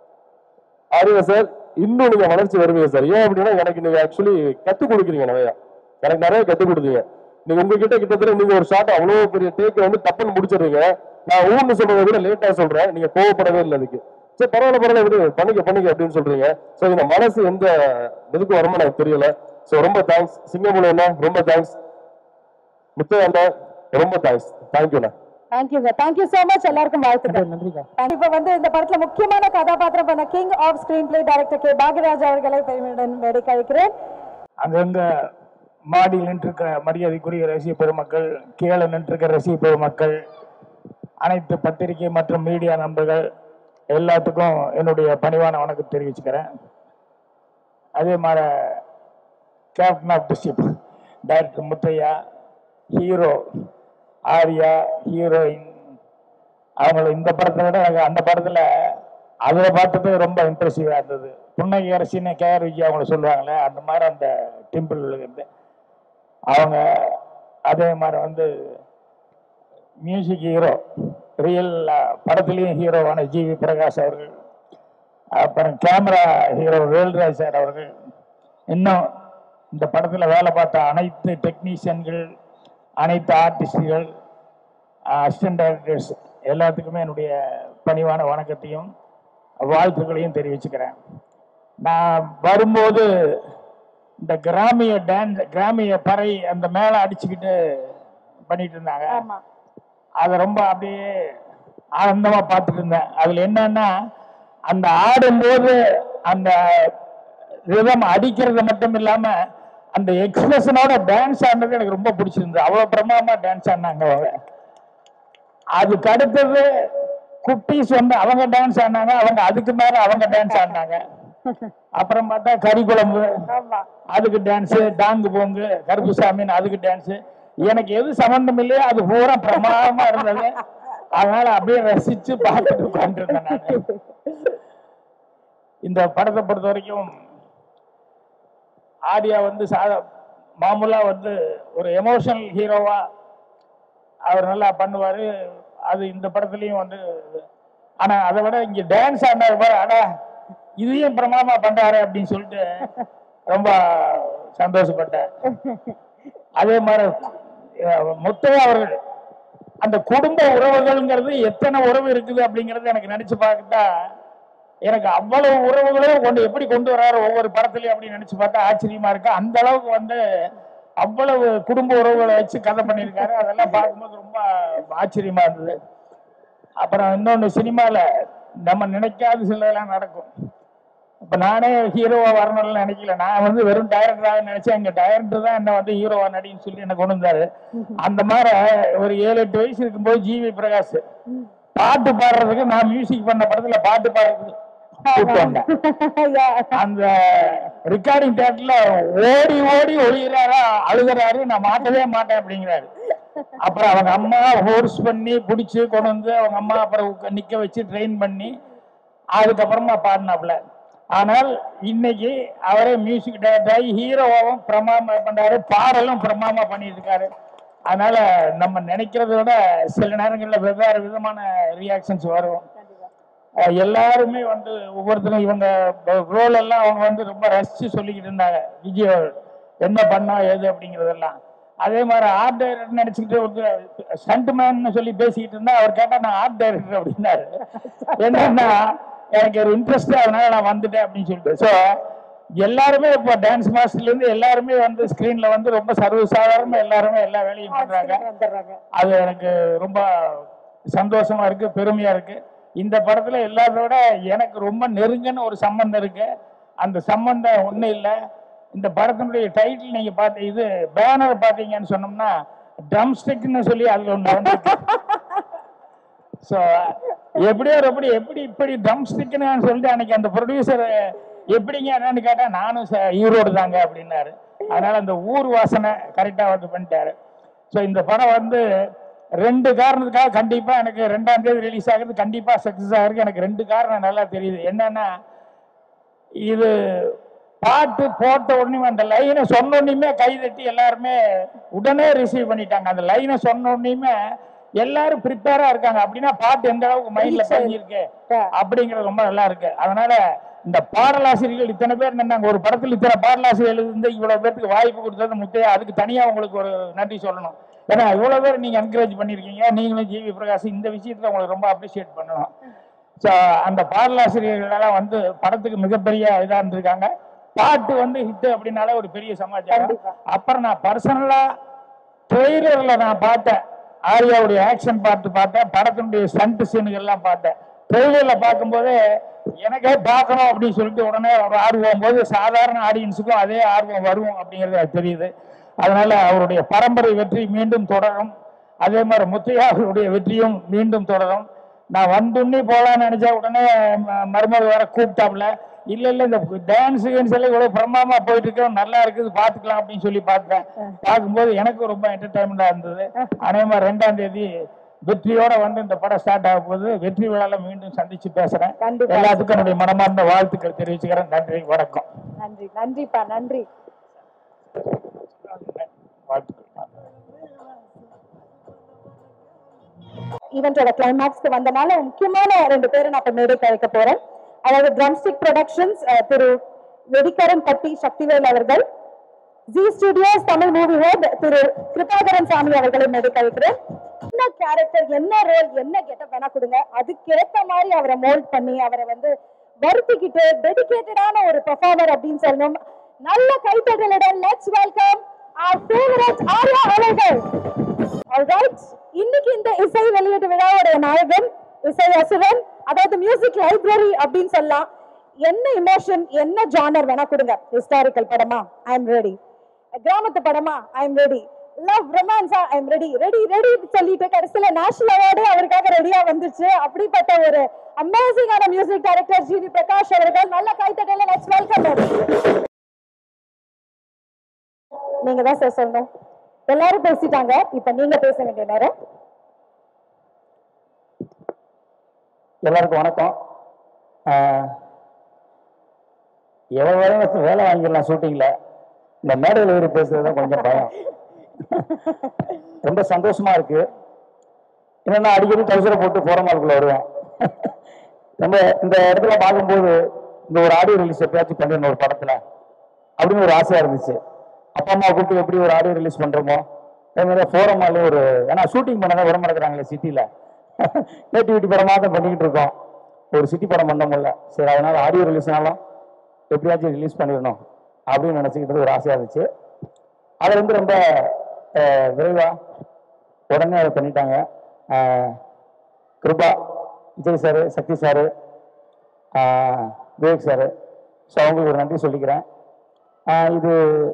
ஆரியா சார் இன்னும் நீங்க வளர்ச்சி வருவீங்க சார் ஏன் அப்படின்னா எனக்கு நீங்க ஆக்சுவலி கத்துக் கொடுக்குறீங்க நிறைய எனக்கு நிறைய கத்துக் கொடுத்தீங்க நீங்க உங்ககிட்ட கிட்டத்தட்ட நீங்க ஒரு ஷாட் அவ்வளவு பெரிய டேக் வந்து டப்புன்னு முடிச்சிடுறீங்க நான் ஊன்னு சொல்றதை விட லேட்டா சொல்றேன் நீங்க கோவப்படவே இல்லை அதுக்கு சரி பரவாயில்ல பரவாயில்ல விடு பண்ணிக்க பண்ணிக்க அப்படின்னு சொல்றீங்க சோ இந்த மனசு எந்த இதுக்கு வருமோ எனக்கு தெரியல சோ ரொம்ப தேங்க்ஸ் சிங்கமுல என்ன ரொம்ப தேங்க்ஸ் முத்தையா அண்ணா ரொம்ப தேங்க்ஸ் தேங்க்யூண்ணா தேங்க்யூங்க தேங்க்யூ so மச் எல்லாருக்கும் வாழ்த்துக்கள் நன்றிக்கா இப்ப வந்து இந்த படத்துல முக்கியமான கதாபாத்திரம் பண்ண king of screenplay director K Bhagyaraj அவர்களை பெருமையுடன் மேடைக்கு அழைக்கிறேன் அங்கங்க மாடியில் நின்றிருக்கிற மரியாதைக்குரிய ரசிக பெருமக்கள் கீழே நின்றிருக்கிற ரசிக பெருமக்கள் அனைத்து பத்திரிகை மற்றும் மீடியா நண்பர்கள் எல்லாத்துக்கும் என்னுடைய பணிவான வணக்கம் தெரிவிச்சுக்கிறேன் அதே மாதிரி captain of the ship director Muthaiya hero Arya heroine அவங்கள இந்த படத்தை விட எனக்கு அந்த படத்தில் அதில் பார்த்தது ரொம்ப இம்ப்ரெசிவாக இருந்தது புன்னகை அரசின்னு கேஆர் விஜய் அவங்கள சொல்லுவாங்களே அந்த மாதிரி அந்த டிம்பிள் இருந்து அவங்க அதே மாதிரி வந்து மியூசிக் ஹீரோ ரியல் படத்துலேயும் ஹீரோவான ஜிவி பிரகாஷ் அவர்கள் அப்புறம் கேமரா ஹீரோ வேல்ராஜ் சார் அவர்கள் இன்னும் இந்த படத்தில் வேலை பார்த்த அனைத்து டெக்னீஷியன்கள் அனைத்து ஆர்டிஸ்டுகள் அசிஸ்டன்ட் டைரக்டர்ஸ் எல்லாத்துக்குமே என்னுடைய பணிவான வணக்கத்தையும் வாழ்த்துக்களையும் தெரிவிச்சுக்கிறேன் நான் வரும்போது இந்த கிராமிய டான்ஸ் கிராமிய பறை அந்த மேலே அடிச்சுக்கிட்டு பண்ணிட்டு இருந்தாங்க அதை ரொம்ப அப்படியே ஆனந்தமா பார்த்துட்டு இருந்தேன் அதுல என்னன்னா அந்த ஆடும்போது அந்த ரிதம் அடிக்கிறது மட்டும் இல்லாம அந்த எக்ஸ்பிரஷனோட டான்ஸ் ஆடினது எனக்கு ரொம்ப பிடிச்சிருந்தது அவ்வளவு பிரமாதமா டான்ஸ் ஆடினாங்க அவங்க அதுக்கு அடுத்தது குட்டீஸ் வந்து அவங்க டான்ஸ் ஆடினாங்க அவங்க அதுக்கு மேல அவங்க டான்ஸ் ஆடினாங்க அப்புறம் பார்த்தா கறி குழம்பு அதுக்கு டான்ஸ் டாங்கு போங்கு கருப்புசாமின்னு அதுக்கு டான்ஸ் எனக்கு எது சம்பந்தம் இல்லையோ அது பூரா பிரமாதமா இருந்தது அதனால அப்படியே ரசிச்சு பார்த்துட்டு உட்காந்துருந்தேன் நான் இந்த படத்தை பொறுத்த வரைக்கும் ஆடியா வந்து சாதா மாமூலா வந்து ஒரு எமோஷனல் ஹீரோவா அவர் நல்லா பண்ணுவாரு அது இந்த படத்துலயும் வந்து ஆனா அதை விட இங்க டான்ஸ் ஆடினாரு பாரு அடா இதையும் பிரமாதமா பண்றாரு அப்படின்னு சொல்லிட்டு ரொம்ப சந்தோஷப்பட்டேன் அதே மாதிரி அஹ், முத்தையா அவர்கள் அந்த குடும்ப உறவுகள்ங்கிறது எத்தனை உறவு இருக்குது அப்படிங்கறது எனக்கு நினைச்சு பார்த்துட்டா எனக்கு அவ்வளவு உறவுகளையும் கொண்டு எப்படி கொண்டு வர்றாரு ஒவ்வொரு படத்துலயும் அப்படின்னு நினைச்சு பார்த்தா ஆச்சரியமா இருக்கு அந்த அளவுக்கு வந்து அவ்வளவு குடும்ப உறவுகளை வச்சு கதை பண்ணியிருக்காரு அதெல்லாம் பார்க்கும்போது ரொம்ப ஆச்சரியமா இருந்தது அப்புறம் இன்னொன்று சினிமாவில் நம்ம நினைக்காத சிலதெல்லாம் நடக்கும் இப்போ நானே ஹீரோவா வரணும்னு நினைக்கல நான் வந்து வெறும் டைரக்டராக நினைச்சேன் எங்க டைரக்டர் தான் என்ன வந்து ஹீரோவா நடின்னு சொல்லி என்ன கொண்டு வந்தாரு அந்த மாதிரி ஒரு ஏழு எட்டு வயசு இருக்கும்போது ஜிவி பிரகாஷ் பாட்டு பாடுறதுக்கு நான் மியூசிக் பண்ண படத்துல பாட்டு பாடுறதுக்கு கூப்பிட்டு வந்தேன் அந்த ரெக்கார்டிங் தேட்டர்ல ஓடி ஓடி ஒழிகிறாரா அழுகிறாரு நான் மாட்டவே மாட்டேன் அப்படிங்கிறாரு அப்புறம் அவங்க அம்மா ஃபோர்ஸ் பண்ணி பிடிச்சி கொண்டு வந்து அவங்க அம்மா அப்புறம் உட்கா- நிக்க வச்சு ட்ரெயின் பண்ணி அதுக்கப்புறமா பாடினாப்புல ஆனால் இன்னைக்கு அவரே மியூசிக் டைரக்டர் ஆகி ஹீரோவாவும் பிரமாமா பண்றாரு பாடலும் பிரமாமா பண்ணிட்டு இருக்காரு அதனால நம்ம நினைக்கிறத விட சில நேரங்களில் வெவ்வேறு விதமான ரியாக்ஷன்ஸ் வரும் அஹ் எல்லாருமே வந்து ஒவ்வொருத்தரும் இவங்க ரோல் எல்லாம் அவங்க வந்து ரொம்ப ரசிச்சு சொல்லிக்கிட்டு இருந்தாங்க விஜய் அவர்கள். என்ன பண்ணா ஏது அப்படிங்கறதெல்லாம் அதே மாதிரி ஆர்ட் டைரக்டர் நினைச்சுக்கிட்டு ஒரு ஸ்டண்ட்மேன் சொல்லி பேசிக்கிட்டு இருந்தா அவர் கேட்டா நான் ஆர்ட் டைரக்டர் அப்படின்னாரு என்னன்னா எனக்கு ஒரு இன்ட்ரெஸ்ட் அதனால நான் வந்துட்டேன் அப்படின்னு சொல்லிட்டு ஸோ எல்லாருமே இப்போ டான்ஸ் மாஸ்டர்ல இருந்து எல்லாருமே வந்து ஸ்கிரீன்ல வந்து ரொம்ப சர்வசாதாரணமா எல்லாருமே எல்லா வேலையும் பண்றாங்க அது எனக்கு ரொம்ப சந்தோஷமா இருக்கு பெருமையா இருக்கு இந்த படத்துல எல்லாரோட விட எனக்கு ரொம்ப நெருங்கன்னு ஒரு சம்பந்தம் இருக்கு அந்த சம்பந்தம் ஒண்ணும் இல்லை இந்த படத்தினுடைய டைட்டில் நீங்க பார்த்து இது பேனர் பாத்தீங்கன்னு சொன்னோம்னா ட்ரம் ஸ்டிக்னு சொல்லி அதுல ஒண்ணு வந்திருக்கு ஸோ எப்படியோ ஒரு எப்படி எப்படி இப்படி ட்ரம் ஸ்டிக்னு சொல்லிட்டு அன்னைக்கு அந்த ப்ரொடியூசர் எப்படிங்க என்னன்னு கேட்டா நானும் ச- ஈரோடு தாங்க அப்படின்னாரு அதனால அந்த ஊர் வாசனை கரெக்டா வந்து பண்ணிட்டாரு ஸோ இந்த படம் வந்து ரெண்டு காரணத்துக்காக கண்டிப்பா எனக்கு ரெண்டாம் தேதி ரிலீஸ் ஆகுறது கண்டிப்பா சக்சஸ் ஆகுறதுக்கு எனக்கு ரெண்டு காரணம் நல்லா தெரியுது என்னன்னா இது பாட்டு போட்ட உடனே அந்த லைனை சொன்ன உடனேயுமே கை தட்டி எல்லாருமே உடனே ரிசீவ் பண்ணிட்டாங்க அந்த லைனை சொன்ன உடனேயுமே எல்லாரும் ப்ரிப்பேரா இருக்காங்க அப்படின்னா பாட்டு எந்த அளவுக்கு மைண்ட்ல பதிஞ்சிருக்கு அப்படிங்கிறது ரொம்ப நல்லா இருக்கு அதனால இந்த பாடலாசிரியர்கள் இத்தனை பேர் நின்னாங்க ஒரு படத்தில் இத்தனை பாடலாசிரியர்கள் இருந்து இவ்வளவு பேருக்கு வாய்ப்பு கொடுத்தது முத்தையா அதுக்கு தனியா உங்களுக்கு ஒரு நன்றி சொல்லணும் ஏன்னா இவ்வளவு பேர் நீங்க என்கரேஜ் பண்ணிருக்கீங்க நீங்களும் ஜிவி பிரகாஷ் இந்த விஷயத்துல உங்களுக்கு ரொம்ப அப்ரிஷியேட் பண்ணணும் ஸோ அந்த பாடலாசிரியர்கள் எல்லாம் வந்து படத்துக்கு மிகப்பெரிய இதா இருந்திருக்காங்க பாட்டு வந்து ஹிட் அப்படின்னாலே ஒரு பெரிய சமாச்சாரம் அப்புறம் நான் பர்சனலா ட்ரெய்லர்ல நான் பார்த்தேன் ஆர்யாவுடைய ஆக்ஷன் பார்த்து பார்த்தேன் படத்தினுடைய ஸ்டண்ட் சீனுகள்லாம் பார்த்தேன் ட்ரெய்லரில் பார்க்கும்போது எனக்கே பார்க்கணும் அப்படின்னு சொல்லிட்டு உடனே ஒரு ஆர்வம் போது சாதாரண ஆடியன்ஸுக்கும் அதே ஆர்வம் வரும் அப்படிங்கிறது எனக்கு தெரியுது அதனால அவருடைய பரம்பரை வெற்றி மீண்டும் தொடரும் அதே மாதிரி முத்தையா அவருடைய வெற்றியும் மீண்டும் தொடரும் நான் வந்துண்ணி போகலான்னு நினைச்சா உடனே ம- மருமகள் வேற கூப்பிட்டாப்ல இல்ல இல்ல இந்த டான்ஸ் கீன்ஸ் எல்லாம் இவ்வளவு பிரமாமா போயிட்டு இருக்கோம் நல்லா இருக்குது பாத்துக்கலாம் அப்படின்னு சொல்லி பார்த்தேன் பார்க்கும்போது எனக்கு ரொம்ப என்டர்டைன்மெண்டா இருந்தது அதே மாதிரி ரெண்டாம் தேதி வெற்றியோட வந்து இந்த படம் ஸ்டார்ட் ஆக போகுது வெற்றி விழால மீண்டும் சந்திச்சு பேசுறேன் கண்டிப்பா. எல்லாத்துக்கும் என்னுடைய மனமார்ந்த வாழ்த்துக்கள் தெரிவிச்சுக்கிறேன் நன்றி வணக்கம் நன்றி நன்றிப்பா நன்றி வாழ்த்துக்கள் ஈவெண்டோட கிளைமேக்ஸ்க்கு வந்தனால முக்கியமான ரெண்டு பேரை நான் இப்ப மேடைக்கு அழைக்க போறேன் அதாவது ட்ரம்ஸ்டிக் ப்ரொடக்ஷன்ஸ் திரு வெடிக்கரன் பட்டி சக்திவேல் அவர்கள் G studios Tamil movie head Thiru Kirubakaran Samy அவர்களை மேடைக்கு அழைக்கிறேன் என்ன கேரக்டர் என்ன ரோல் என்ன கெட்டப் வேணா கொடுங்க அதுக்கேத்த மாதிரி அவரை மோல்ட் பண்ணி அவரை வந்து வருத்திக்கிட்டு டெடிகேட்டடான ஒரு பெர்ஃபார்மர் அப்படின்னு சொல்லணும் நல்ல கைத்தட்டலுடன் let's welcome our favorite Arya அவர்கள் ஆல்ரைட் இன்னைக்கு இந்த இசை வெளியீட்டு விழாவோட நாயகன் இசை அசுரன் அதாவது மியூசிக் லைப்ரரி அப்படின்னு சொல்லலாம் என்ன இமோஷன் என்ன ஜானர் வேணா கொடுங்க ஹிஸ்டாரிக்கல் படமா ஐ எம் ரெடி கிராமத்து படமா ஐ எம் ரெடி லவ் ரொமான்ஸா I am ready ready ready சொல்லிட்டு கடைசியில நேஷனல் அவார்டு அவருக்காக ரெடியா வந்துருச்சு அப்படிப்பட்ட ஒரு அமேசிங்கான மியூசிக் டைரக்டர் ஜி வி பிரகாஷ் அவர்கள் நல்ல கைத்தட்டல லெட்ஸ் வெல்கம் நீங்க தான் சார் சொல்லணும் எல்லாரும் பேசிட்டாங்க இப்ப நீங்க பேச வேண்டிய நேரம் எல்லாருக்கும் வணக்கம் ஆஹ், எவ்வளவு வேலை வேலை வாங்கிடலாம் ஷூட்டிங்ல இந்த மேடையில் ஏறி பேசுறது தான் கொஞ்சம் பயம் ரொம்ப சந்தோஷமா இருக்கு என்னன்னா அடிக்கடி டவுசரை போட்டு போறமாளுக்குள்ள வருவேன் நம்ம இந்த இடத்துல பார்க்கும்போது இந்த ஒரு ஆடியோ ரிலீஸ் எப்பயாச்சும் பண்ணிடணும் ஒரு படத்துல அப்படின்னு ஒரு ஆசையா இருந்துச்சு அப்பா அம்மா கூப்பிட்டு எப்படி ஒரு ஆடியோ ரிலீஸ் பண்றோமோ அதே மாதிரி ஃபோரமாலே ஒரு ஏன்னா ஷூட்டிங் பண்ண தான் விடமாட்டேங்கிறாங்களே சிட்டில நேட்டிவிட்டி படமாக தான் பண்ணிக்கிட்டு இருக்கோம் ஒரு சிட்டி படம் பண்ண முடியல சரி அதனால ஆடியோ ரிலீஸ்னாலும் எப்படியாச்சும் ரிலீஸ் பண்ணிடணும் அப்படின்னு நினச்சிக்கிட்டது ஒரு ஆசையாக இருந்துச்சு அதை வந்து ரொம்ப அஹ், விரைவா உடனே அதை பண்ணிட்டாங்க அஹ், கிருபா விஜய் சாரு சக்தி சாரு ஆஹ், விவேக் சாரு ஸோ அவங்களுக்கு ஒரு நன்றி சொல்லிக்கிறேன் ஆஹ், இது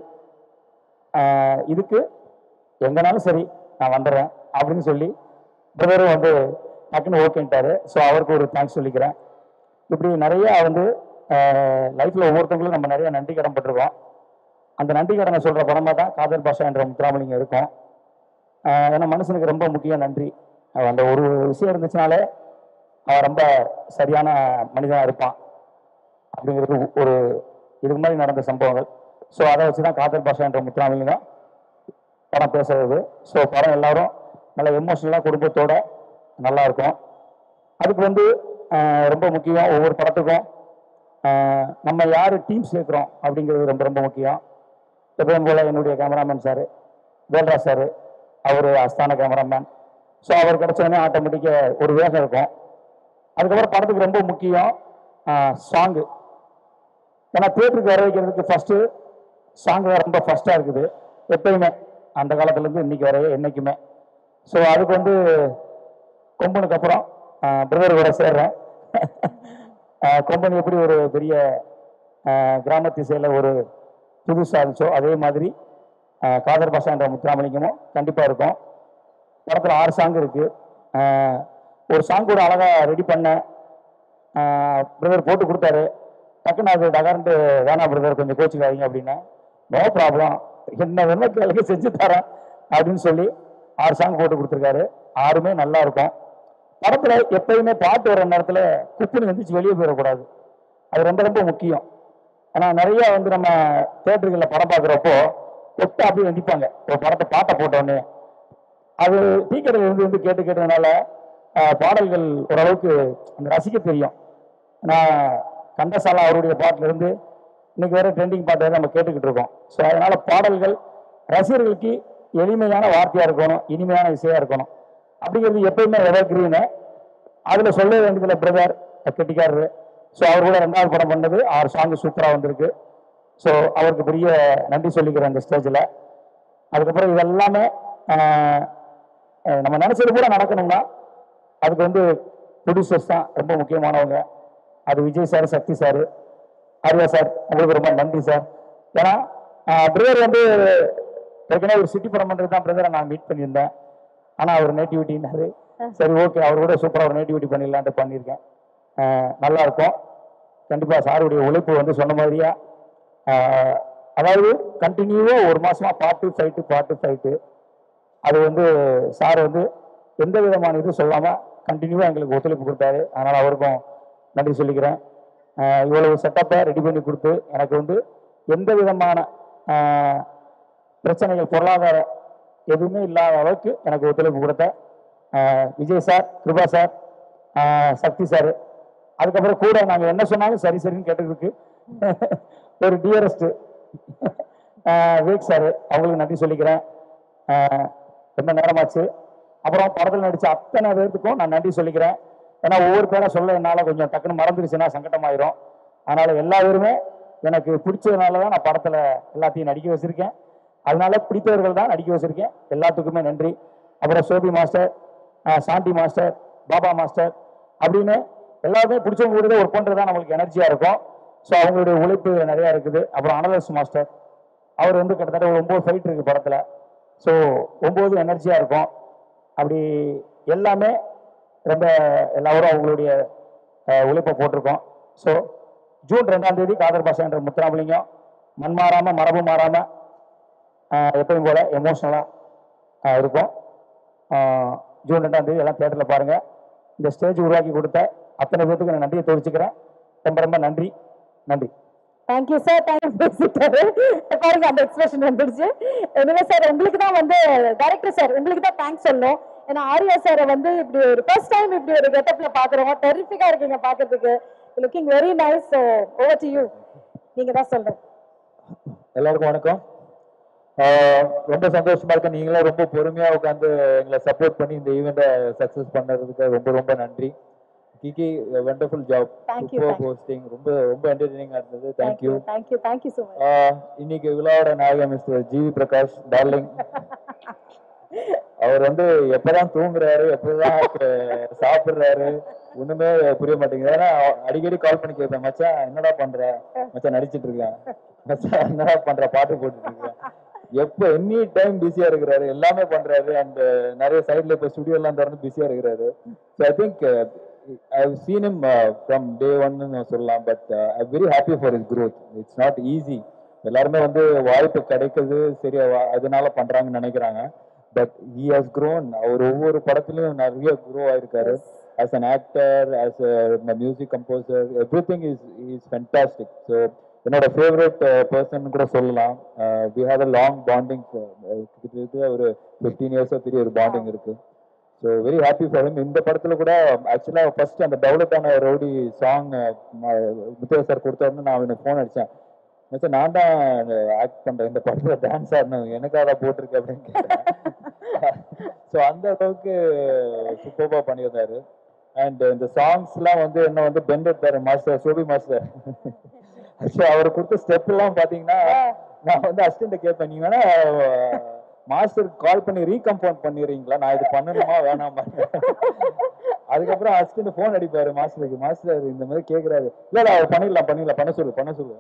ஆஹ், இதுக்கு எங்கனாலும் சரி நான் வந்துடுறேன் அப்படின்னு சொல்லி பிரதரும் வந்து டக்குன்னு ஓகேன்ட்டாரு ஸோ அவருக்கு ஒரு தேங்க்ஸ் சொல்லிக்கிறேன் இப்படி நிறைய வந்து லைஃப்பில் ஒவ்வொருத்தவங்களும் நம்ம நிறைய நன்றி கடன் பட்டிருக்கோம் அந்த நன்றி கடனை சொல்கிற படமாக தான் காதல் பாஷா என்ற முத்துராமலிங்கம் இருக்கும் ஆஹ் ஏன்னா மனுஷனுக்கு ரொம்ப முக்கியம் நன்றி அவன் அந்த ஒரு விஷயம் இருந்துச்சுனாலே அவன் ரொம்ப சரியான மனிதனாக இருப்பான் அப்படிங்கிறது ஒரு இதுக்கு மாதிரி நடந்த சம்பவங்கள் ஸோ அதை வச்சு தான் காதல் பாஷா என்ற முத்துராமலிங்கம் படம் பேசுறது ஸோ படம் எல்லாரும் நல்ல எமோஷனலாக குடும்பத்தோட நல்லா இருக்கும் அதுக்கு வந்து ஆஹ் ரொம்ப முக்கியம் ஒவ்வொரு படத்துக்கும் ஆஹ் நம்ம யார் டீம் சேர்க்குறோம் அப்படிங்கிறது ரொம்ப ரொம்ப முக்கியம் எப்பவும் போல் என்னுடைய கேமராமேன் சார் வேல்ராஜ் சார் அவர் அஸ்தான கேமராமேன் ஸோ அவர் கிடச்சோடனே ஆட்டோமேட்டிக்காக ஒரு வேகம் இருக்கும் அதுக்கப்புறம் படத்துக்கு ரொம்ப முக்கியம் சாங்கு ஏன்னா தேட்டருக்கு வர வைக்கிறதுக்கு ஃபஸ்ட்டு சாங் ரொம்ப ஃபஸ்ட்டாக இருக்குது எப்பயுமே அந்த காலத்துலேருந்து இன்னைக்கு வரைய என்றைக்குமே ஸோ அதுக்கு வந்து கொம்பனுக்கு அப்புறம் பிரதர் கூட சேர்றேன் ஆஹ் கொம்பன் எப்படி ஒரு பெரிய ஆஹ் கிராமத்து இசையில் ஒரு புதுசாக இருந்துச்சோ அதே மாதிரி ஆஹ் காதர் பாஷா என்ற முத்துராமலிங்கமும் கண்டிப்பாக இருக்கும் படத்தில் ஆறு சாங் இருக்குது ஒரு சாங் கூட அழகாக ரெடி பண்ணேன் பிரதர் போட்டு கொடுத்தாரு டக்குன்னு அது டகார்ன்ட்டு வேணாம் பிரதர் கொஞ்சம் கோச்சிக்காதீங்க அப்படின்னா நோ ப்ராப்ளம் என்ன வேணா கேளுங்க செஞ்சு தரேன் அப்படின்னு சொல்லி ஆறு சாங் போட்டு கொடுத்துருக்காரு ஆறுமே நல்லா இருக்கும் படத்துல எப்பயுமே பாட்டு வர நேரத்துல குப்புன்னு எந்திரிச்சு வெளியே போயிடக்கூடாது அது ரொம்ப ரொம்ப முக்கியம் ஆனா நிறைய வந்து நம்ம தேட்டர்களில் படம் பார்க்குறப்போ கொட்ட அப்படியே எந்திப்பாங்க ஒரு படத்தை பாட்டை போட்ட உடனே அது டீக்கடையில் இருந்து வந்து கேட்டு கேட்டதுனால ஆஹ், பாடல்கள் ஓரளவுக்கு அந்த ரசிக்க தெரியும் நான் கந்தசாலா அவருடைய பாட்டுல இருந்து இன்னைக்கு வர ட்ரெண்டிங் பாட்டு வந்து நம்ம கேட்டுக்கிட்டு இருக்கோம் ஸோ அதனால பாடல்கள் ரசிகர்களுக்கு எளிமையான வார்த்தையா இருக்கணும் இனிமையான இசையா இருக்கணும் அப்படிங்கிறது எப்பயுமே எவர் கிரீனு அதுல சொல்ல வேண்டியதுல பிரதர் கெட்டிக்காரரு ஸோ அவர் கூட ரெண்டாவது படம் பண்ணது ஆறு சாங் சூப்பராக வந்திருக்கு ஸோ அவருக்கு பெரிய நன்றி சொல்லிக்கிறேன் இந்த ஸ்டேஜில் அதுக்கப்புறம் இது எல்லாமே ஆஹ், அஹ் நம்ம நினைச்சது கூட நடக்கணும்னா அதுக்கு வந்து ப்ரொடியூசர்ஸ் தான் ரொம்ப முக்கியமானவங்க அது Vijay sir Sakthi sir Arya sir உங்களுக்கு ரொம்ப நன்றி சார் ஏன்னா பிரதர் வந்து ஏற்கனவே ஒரு சிட்டி படம் பண்ணுறது தான் பிரதரை நான் மீட் பண்ணியிருந்தேன் ஆனால் அவர் நேட்டிவிட்டின்னாரு சரி ஓகே அவர் கூட சூப்பராக ஒரு நேட்டிவிட்டி பண்ணிடலான்ட்டு பண்ணியிருக்கேன் அஹ் நல்லா இருக்கும் கண்டிப்பாக சாருடைய உழைப்பு வந்து சொன்ன மாதிரியா அஹ் அதாவது கண்டினியூவாக ஒரு மாசமா பாட்டு ஃபைட்டு பாட்டு ஃபைட்டு அது வந்து சார் வந்து எந்த விதமான இது சொல்லாமல் கண்டினியூவாக எங்களுக்கு ஒத்துழைப்பு கொடுத்தாரு அதனால் அவருக்கும் நன்றி சொல்லிக்கிறேன் அஹ் இவ்வளவு செட்டப்பை ரெடி பண்ணி கொடுத்து எனக்கு வந்து எந்த விதமான அஹ், பிரச்சனைகள் பொருளாதார எதுவுமே இல்லாத அளவுக்கு எனக்கு ஒத்துழைப்பு கொடுத்த அஹ், விஜய் சார் கிருபா சார் அஹ், சக்தி சார் அதுக்கப்புறம் கூட நாங்கள் என்ன சொன்னாலும் சரி சரின்னு கேட்டதுக்கு ஒரு டியரஸ்ட் விவேக் சார் அவங்களுக்கு நன்றி சொல்லிக்கிறேன் அஹ், ரொம்ப நேரமாச்சு அப்புறம் படத்தில் நடித்த அத்தனை பேர்த்துக்கும் நான் நன்றி சொல்லிக்கிறேன் ஏன்னா ஒவ்வொரு பேரை சொல்ல என்னால் கொஞ்சம் டக்குன்னு மறந்துருச்சுன்னா சங்கடமாயிரும் அதனால எல்லா பேருமே எனக்கு பிடிச்சதுனால தான் நான் படத்தில் எல்லாத்தையும் நடிக்க வச்சிருக்கேன் அதனால பிடித்தவர்கள் தான் நடிக்க வச்சிருக்கேன் எல்லாத்துக்குமே நன்றி அப்புறம் சோபி மாஸ்டர் அஹ், சாண்டி மாஸ்டர் பாபா மாஸ்டர் அப்படின்னு எல்லாருமே பிடிச்சவங்க கூட ஒர்க் பண்ணுறது தான் நம்மளுக்கு எனர்ஜியாக இருக்கும் ஸோ அவங்களுடைய உழைப்பு நிறையா இருக்குது அப்புறம் அனலஸ் மாஸ்டர் அவர் வந்து கிட்டத்தட்ட ஒரு ஒம்பது ஃபைட் இருக்கு படத்தில் ஸோ ஒம்பது எனர்ஜியாக இருக்கும் அப்படி எல்லாமே ரொம்ப எல்லாரும் அவங்களுடைய அஹ், உழைப்பை போட்டிருக்கோம் ஸோ ஜூன் ரெண்டாம் தேதி காதர் பாஷா என்ற முத்துராமலிங்கம் மண் மாறாமல் மரபு மாறாமல் எப்பயும் போல எமோஷ்னலாக இருக்கும் அஹ், ஜூன் ரெண்டாம் தேதி எல்லாம் தேட்டரில் பாருங்கள் இந்த ஸ்டேஜ் உருவாக்கி கொடுத்த அத்தனை பேர்த்துக்கு நான் நன்றியை தெரிவிச்சுக்கிறேன் ரொம்ப ரொம்ப நன்றி நன்றி தேங்க்யூ சார் தேங்க்யூ பேசிட்டாரு பாருங்க அந்த எக்ஸ்பிரஷன் வந்துடுச்சு எனவே சார் உங்களுக்கு தான் வந்து டைரக்டர் சார் உங்களுக்கு தான் தேங்க்ஸ் சொல்லணும் ஏன்னா ஆர்யா சாரை வந்து இப்படி ஒரு ஃபர்ஸ்ட் டைம் இப்படி ஒரு கெட்டப்ல பாக்குறோம் டெரிஃபிக்கா இருக்கீங்க பாக்குறதுக்கு looking very nice so over to you நீங்க தான் சொல்றேன் எல்லாருக்கும் வணக்கம் ஆஹ் ரொம்ப சந்தோஷமா இருக்கு நீங்களும் ரொம்ப பொறுமையா உட்காந்து எங்களை சப்போர்ட் பண்ணி இந்த ஈவெண்ட்டை சக்சஸ் பண்ணதுக்கு ரொம்ப ரொம்ப நன்றி Kiki wonderful job Thank you, super thank you. Hosting ரொம்ப ரொம்ப என்டர்டெய்னிங்கா இருந்தது thank you thank you thank you so much இன்னைக்கு விழாவோட நாயகன் மிஸ்டர் ஜிவி பிரகாஷ் டார்லிங் அவர் வந்து எப்பதான் தூங்குறாரு எப்பதான் அஹ், சாப்பிடுறாரு ஒண்ணுமே புரிய மாட்டேங்குது ஏன்னா அடிக்கடி கால் பண்ணி கேட்பேன் மச்சான் என்னடா பண்ற மச்சான் நடிச்சிட்டு இருக்கேன் மச்சான் என்னடா பண்ற பாட்டு போட்டுட்டு இருக்கேன் எப்ப எனி டைம் பிஸியா இருக்கிறாரு எல்லாமே பண்றாரு அண்ட் நிறைய சைட்ல இப்ப ஸ்டுடியோ எல்லாம் திறந்து பிஸியா இருக்கிறாரு so I think I seen him from day ஒன்னு சொல்லலாம் but I very happy for his growth it's not easy எல்லாருமே வந்து வாய்ப்பு கிடைக்குது சரி அவ- அதனால பண்றாங்கன்னு நினைக்கிறாங்க பட் ஹி ஹாஸ் grown அவர் ஒவ்வொரு படத்துலயும் நிறைய க்ரோ ஆயிருக்காரு as an actor as a music composer everything is is fantastic so என்னோட ஃபேவரட் பர்சன் கூட சொல்லலாம் we have a long bonding கிட்டத்தட்ட ஒரு ஃபிஃப்டீன் இயர்ஸாக பெரிய ஒரு பாண்டிங் இருக்கு so very happy for him இந்த படத்துல கூட ஆக்சுவலாக ஃபர்ஸ்ட் அந்த டெவலப் ஆன ரவுடி சாங் முத்தையா சார் கொடுத்தாருன்னு நான் அவனுக்கு ஃபோன் அடிச்சேன் மச்சான் நான் தான் ஆக்ட் பண்றேன் இந்த படத்துல டான்ஸ் ஆடணும் எனக்காக போட்டிருக்கு அப்படின்னு கேட்டேன் ஸோ அந்த அளவுக்கு சூப்பர்பா பண்ணியிருந்தாரு அண்ட் இந்த சாங்ஸ்லாம் வந்து என்ன வந்து பெண்ட் எடுத்தாரு மாஸ்டர் சோபி மாஸ்டர் ஆக்சுவலி அவர் கொடுத்த ஸ்டெப் எல்லாம் பாத்தீங்கன்னா நான் வந்து அசிஸ்டன்ட் கேட்பேன் நீங்க வேணா மாஸ்டர் கால் பண்ணி ரீகம்பவுண்ட் பண்ணிடுறீங்களா நான் இது பண்ணணுமா வேணாமா அதுக்கப்புறம் அசிஸ்டன்ட் ஃபோன் அடிப்பாரு மாஸ்டருக்கு மாஸ்டர் இந்த மாதிரி கேக்குறாரு இல்ல இல்ல அவர் பண்ணிடலாம் பண்ணிடலாம் பண்ண சொல்லு பண்ண சொல்லு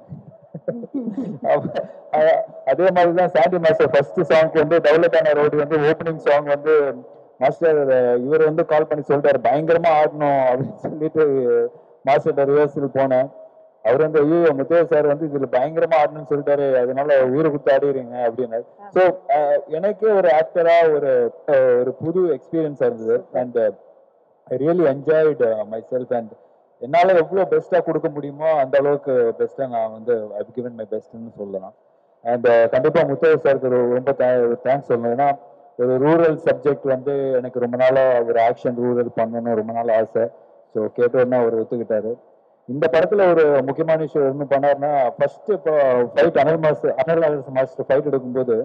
அப்ப, அ- அதே மாதிரி தான் சாண்டி மாஸ்டர் ஃபர்ஸ்ட் சாங்க்கு வந்து டெவலப் ஆன ரோடு வந்து ஓப்பனிங் சாங் வந்து மாஸ்டர் இவர் வந்து கால் பண்ணி சொல்றாரு பயங்கரமா ஆடணும் அப்படின்னு சொல்லிட்டு மாஸ்டர் ரிஹர்சல் போனேன் அவர் வந்து ஐயோ முத்தையா சார் வந்து இதுல பயங்கரமா ஆடணும்னு சொல்லிட்டாரு அதனால உயிரை கொடுத்து ஆடிடுறீங்க அப்படின்னாரு ஸோ எனக்கே ஒரு ஆக்டரா ஒரு அஹ், ஒரு புது எக்ஸ்பீரியன்ஸா இருந்தது and I really enjoyed myself and என்னால எவ்வளவு பெஸ்டா கொடுக்க முடியுமோ அந்த அளவுக்கு பெஸ்டா நான் வந்து ஐ கிவன் மை பெஸ்ட்னு சொல்லலாம் அண்ட் கண்டிப்பா முத்தையா சாருக்கு ஒரு ரொம்ப தேங்க்ஸ் சொல்லணும் ஏன்னா ஒரு ரூரல் சப்ஜெக்ட் வந்து எனக்கு ரொம்ப நாளா ஒரு ஆக்ஷன் ரூரல் பண்ணணும்னு ரொம்ப நாள் ஆசை ஸோ கேட்ட உடனே அவர் ஒத்துக்கிட்டாரு இந்த படத்துல ஒரு முக்கியமான விஷயம் என்ன பண்ணாருன்னா ஃபர்ஸ்ட் இப்போ ஃபைட் அனல் master Anal Arasu master fight எடுக்கும்போது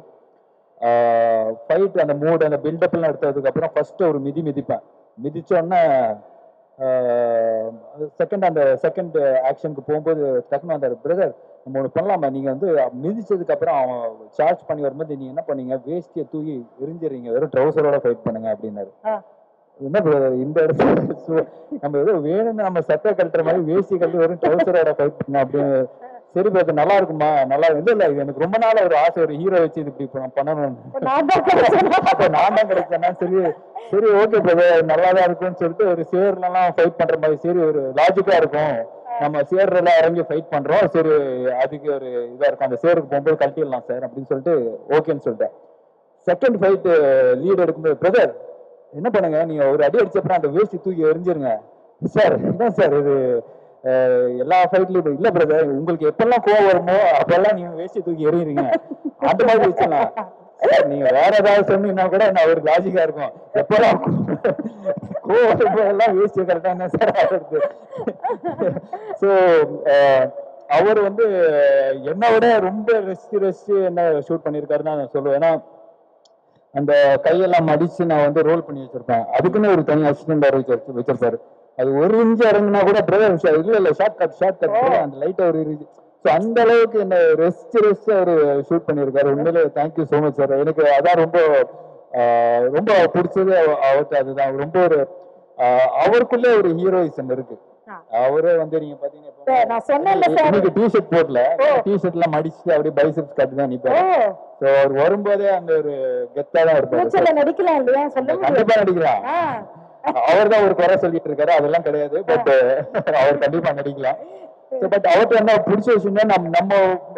ஃபைட் அந்த மூட் அந்த பில்டப் எல்லாம் எடுத்ததுக்கு அப்புறம் ஃபர்ஸ்ட் ஒரு மிதி மிதிப்பேன் மிதிச்ச உடனே செகண்ட் அந்த செகண்ட் ஆக்ஷனுக்கு போகும்போது டக்குன்னு வந்தாரு பிரதர் நம்ம ஒன்று பண்ணலாமா நீங்கள் வந்து மிதிச்சதுக்கு அப்புறம் அவன் சார்ஜ் பண்ணி வரும்போது நீங்கள் என்ன பண்ணீங்க வேஷ்டியை தூக்கி எரிஞ்சிடுறீங்க வெறும் ட்ரௌசரோட ஃபைட் பண்ணுங்க அப்படின்னாரு என்ன brother, இந்த இடத்துல சு- நம்ம ஏதோ வேணும்னு நம்ம சட்டை கட்டுற மாதிரி வேஷ்டி கட்டி வெறும் ட்ரௌசரோட ஃபைட் பண்ண அப்படின்னு சரி பிரதர் நல்லா இருக்குமா நல்லா இல்ல இல்ல இது எனக்கு ரொம்ப நாள் ஒரு ஆசை ஒரு ஹீரோ வச்சு இது இப்படி பண்ண- பண்ணணும்னு அப்ப நான் தான் கிடைச்சேன்னா சரி சரி ஓகே பிரதர் நல்லா தான் இருக்கும்னு சொல்லிட்டு ஒரு சேர்ல எல்லாம் ஃபைட் பண்ற மாதிரி சரி ஒரு லாஜிக்கா இருக்கும் நம்ம சேர்ல எல்லாம் இறங்கி ஃபைட் பண்றோம் சரி அதுக்கு ஒரு இதா இருக்கும் அந்த சேருக்கு போகும்போது கழட்டிடலாம் சார் அப்படின்னு சொல்லிட்டு ஓகேன்னு சொல்லிட்டேன் செகண்ட் ஃபைட் லீட் எடுக்கும்போது பிரதர் என்ன பண்ணுங்க நீங்க ஒரு அடி அடிச்சப்பறம் அந்த வேஷ்டி தூக்கி எரிஞ்சிருங்க சார் என்ன சார் இது அஹ், எல்லா ஃபைட்லயும் இல்ல பிரதர் உங்களுக்கு எப்பெல்லாம் கோவம் வருமோ அப்பெல்லாம் நீங்க வேஷ்டி தூக்கி எறியுறீங்க அந்த மாதிரி வச்சிடலாம் சார், நீங்க வேற ஏதாவது சொன்னீங்கன்னா கூட நான் ஒரு லாஜிக்கா இருக்கும் எப்பெல்லாம் கோவம் எல்லாம் வேஷ்டி கரெக்டா என்ன சார் ஆடுறது ஸோ அவர் வந்து என்னை விட ரொம்ப ரெஸ்ட் ரெஸ்ட் என்ன ஷூட் பண்ணியிருக்காருன்னு நான் சொல்லுவேன் ஏன்னா அந்த கையெல்லாம் மடிச்சு நான் வந்து ரோல் பண்ணி வச்சிருப்பேன் அதுக்குன்னு ஒரு தனி அசிஸ்டன்ட் வச்சு வச்சிருப்பாரு அது ஒரு இன்ச்சு இறங்குனா கூட பிரதர் இல்ல இல்ல ஷார்ட் கட் ஷார்ட் கட் அந்த லைட் ஒரு ஸோ அந்த அளவுக்கு என்ன ரெஸ்ட் ரெஸ்ட் அவர் ஷூட் பண்ணியிருக்காரு உண்மையிலே தேங்க்யூ ஸோ மச் சார் எனக்கு அதான் ரொம்ப ஆஹ், ரொம்ப பிடிச்சது அவ- அவர்ட்ட அதுதான் ரொம்ப ஒரு ஆஹ், அவருக்குள்ளே ஒரு ஹீரோயிசம் இருக்கு அவரே வந்து நீங்க பாத்தீங்கன்னா இப்போ சார், நான் சொன்னேன்ல சார் இன்னைக்கு டிஷர்ட் போடல டிஷர்ட் எல்லாம் மடிச்சுட்டு அப்படியே பைசெப்ஸ் கட்டி தான் நிப்பாரு சோ அவர் வரும்போதே அந்த ஒரு கெத்தா தான் இருப்பாரு ஃபியூச்சர்ல நடிக்கலாம் இல்லையா சொல்ல முடியும் கண்டிப்பா நடிக்கலாம் ஆ. அவர் தான் ஒரு குறை சொல்லிட்டு இருக்காரு அதெல்லாம் கிடையாது பட் அவர் கண்டிப்பா நடிக்கலாம் பட் அவர்கிட்ட என்ன பிடிச்ச விஷயம்னா நம்ம நம்ம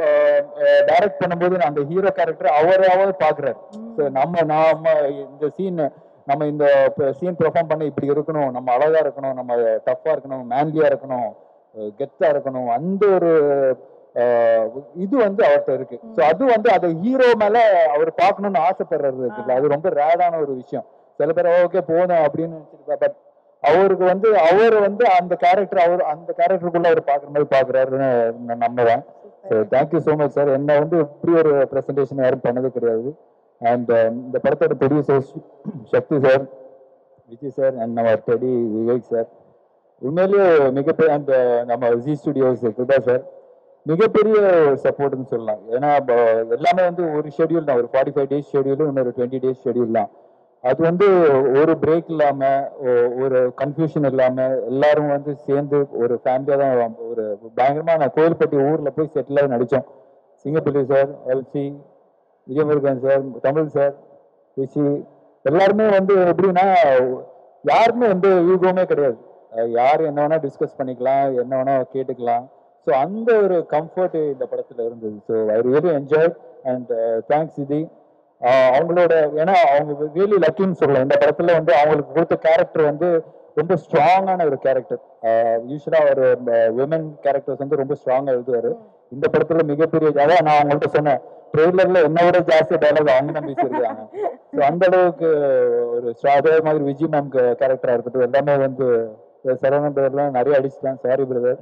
டைரக்ட் பண்ணும்போது அந்த ஹீரோ கேரக்டர் அவராவே பாக்குறாரு ஸோ நம்ம நாம இந்த சீன் நம்ம இந்த சீன் பெர்ஃபார்ம் பண்ண இப்படி இருக்கணும் நம்ம அழகா இருக்கணும் நம்ம டஃப்பா இருக்கணும் மேன்லியா இருக்கணும் கெத்தா இருக்கணும் அந்த ஒரு அஹ், இது வந்து அவர்கிட்ட இருக்கு ஸோ அது வந்து அந்த ஹீரோ மேல அவர் பார்க்கணும்னு ஆசைப்படுறது இருக்குல்ல அது ரொம்ப ரேடான ஒரு விஷயம் சில பேர் ஓகே போதும் அப்படின்னு நினைச்சிருப்பா பட் அவருக்கு வந்து அவர் வந்து அந்த கேரக்டர் அவர் அந்த கேரக்டருக்குள்ள அவர் பாக்குற மாதிரி பாக்குறாருன்னு நான் நம்புறேன் so thank you so much sir என்ன வந்து இப்படி ஒரு ப்ரெசன்டேஷன் யாரும் பண்ணது கிடையாது அண்ட் இந்த படத்தோட producers Sakthi sir Vijay sir and நம்ம டெடி விவேக் சார் உண்மையிலேயே மிகப்பெரிய அந்த நம்ம ஜி ஸ்டுடியோஸ் கிருபா சார் மிகப்பெரிய சப்போர்ட்னு சொல்லலாம் ஏன்னா ப- எல்லாமே வந்து ஒரு ஷெட்யூல் தான் ஒரு ஃபார்ட்டி ஃபைவ் டேஸ் ஷெட்யூல் இன்னொரு டுவெண்ட்டி டேஸ் ஷெட்யூல் தான் அது வந்து ஒரு பிரேக் இல்லாம ஒ- ஒரு கன்ஃபியூஷன் இல்லாம எல்லாரும் வந்து சேர்ந்து ஒரு ஃபேமிலியா தான் ஒரு பயங்கரமா நான் கோயில்பட்டி ஊர்ல போய் செட்டில் ஆகி நடிச்சோம் சிங்கப்பள்ளி சார் எல்சி விஜயமுருகன் சார் தமிழ் சார் ரிஷி எல்லாருமே வந்து எப்படின்னா யாருமே எந்த யூகமே கிடையாது அஹ் யார் என்ன வேணா டிஸ்கஸ் பண்ணிக்கலாம் என்ன வேணா கேட்டுக்கலாம் ஸோ அந்த ஒரு கம்ஃபர்ட் இந்த படத்துல இருந்தது so I really enjoy and thanks இது அவங்களோட ஏன்னா அவங்க ரியலி லக்கின்னு சொல்லலாம் இந்த படத்துல வந்து அவங்களுக்கு கொடுத்த கேரக்டர் வந்து ரொம்ப ஸ்ட்ராங்கான ஒரு கேரக்டர் யூஸ்வலா ஒரு விமன் கேரக்டர்ஸ் வந்து ரொம்ப ஸ்ட்ராங்கா எழுதுவாரு இந்த படத்துல மிகப்பெரிய அதான் நான் அவங்கள்ட்ட சொன்னேன் ட்ரெய்லர்ல என்ன விட ஜாஸ்தி டைலாக் அவங்க தான் பேசியிருக்காங்க ஸோ அந்த அளவுக்கு ஒரு stra- அதே மாதிரி விஜய் மேம் கேரக்டரா இருக்கட்டும் எல்லாமே வந்து சரவணன் பிரதர்லாம் நிறைய அடிச்சிட்டாங்க sorry brother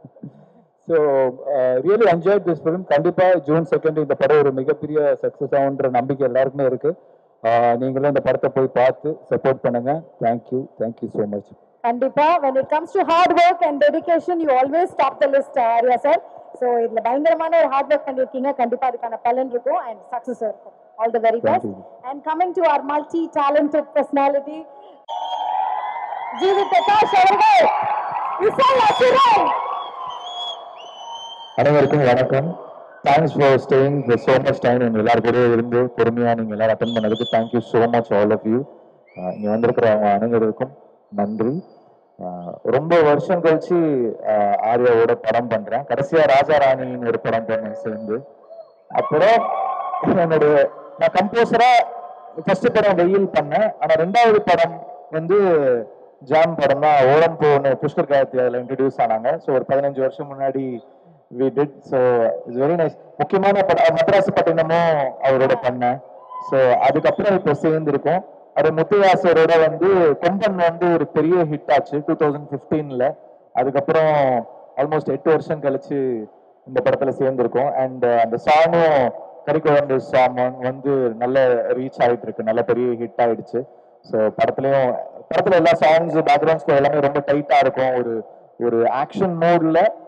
so really enjoy this film கண்டிப்பா ஜூன் செகண்ட் இந்த படம் ஒரு மிகப்பெரிய சக்சஸ் ஆகுன்ற நம்பிக்கை எல்லாருக்குமே இருக்கு Uh, நீங்களும் இந்த படத்தை போய் பார்த்து சப்போர்ட் பண்ணுங்க தேங்க்யூ தேங்க்யூ ஸோ மச் கண்டிப்பா when it comes to hard work and dedication you always top the list Arya sir so இதுல பயங்கரமான ஒரு ஹார்ட் ஒர்க் பண்ணிருக்கீங்க கண்டிப்பா அதுக்கான பலன் இருக்கும் அண்ட் சக்சஸ் இருக்கும் all the very Thank best you. And coming to our multi talented personality GV Prakash அவர்கள் இசை அசுரன் அனைவருக்கும் வணக்கம் thanks for staying so much time எங்க எல்லாரும் கூட இருந்து பொறுமையா நீங்க எல்லாரும் அட்டன் பண்ணதுக்கு thank you so much all of you இங்க வந்திருக்கிறவங்க அனைவருக்கும் நன்றி ஆஹ் ரொம்ப வருஷம் கழிச்சு ஆஹ் ஆர்யாவோட படம் பண்றேன் கடைசியா ராஜா ராணின்னு ஒரு படம் பண்ணேன் சேர்ந்து அப்புறம் என்னுடைய நான் கம்போசரா ஃபர்ஸ்ட் படம் வெயில் பண்ணேன் ஆனா ரெண்டாவது படம் வந்து ஜாம் படம் தான் ஓரம் போன்னு புஷ்கர் காயத்ரி அதில் இன்ட்ரடியூஸ் ஆனாங்க ஸோ ஒரு பதினஞ்சு வருஷம் முன்னாடி we did so it's very nice முக்கியமான படம் மദ്രാസ് பட்டினமும் அவரோட பண்ணேன் ஸோ அதுக்கப்புறம் இப்போ சேர்ந்துருக்கோம் அது முத்துவாசரோட வந்து கொம்பன் வந்து ஒரு பெரிய ஹிட் ஆச்சு டூ தௌசண்ட் ஃபிஃப்டீனில் அதுக்கப்புறம் ஆல்மோஸ்ட் எட்டு வருஷம் கழிச்சு இந்த படத்துல சேர்ந்திருக்கோம் அண்ட் அந்த சாங்கும் கறிக்குழம்பு சாங் வந்து நல்ல ரீச் ஆயிட்டு இருக்கு நல்ல பெரிய ஹிட் ஆயிடுச்சு ஸோ படத்துலயும் படத்துல எல்லா சாங்ஸ் பேக்ரவுண்ட் ஸ்கோர் எல்லாமே ரொம்ப டைட்டா இருக்கும் ஒரு ஒரு ஆக்ஷன் மோட்ல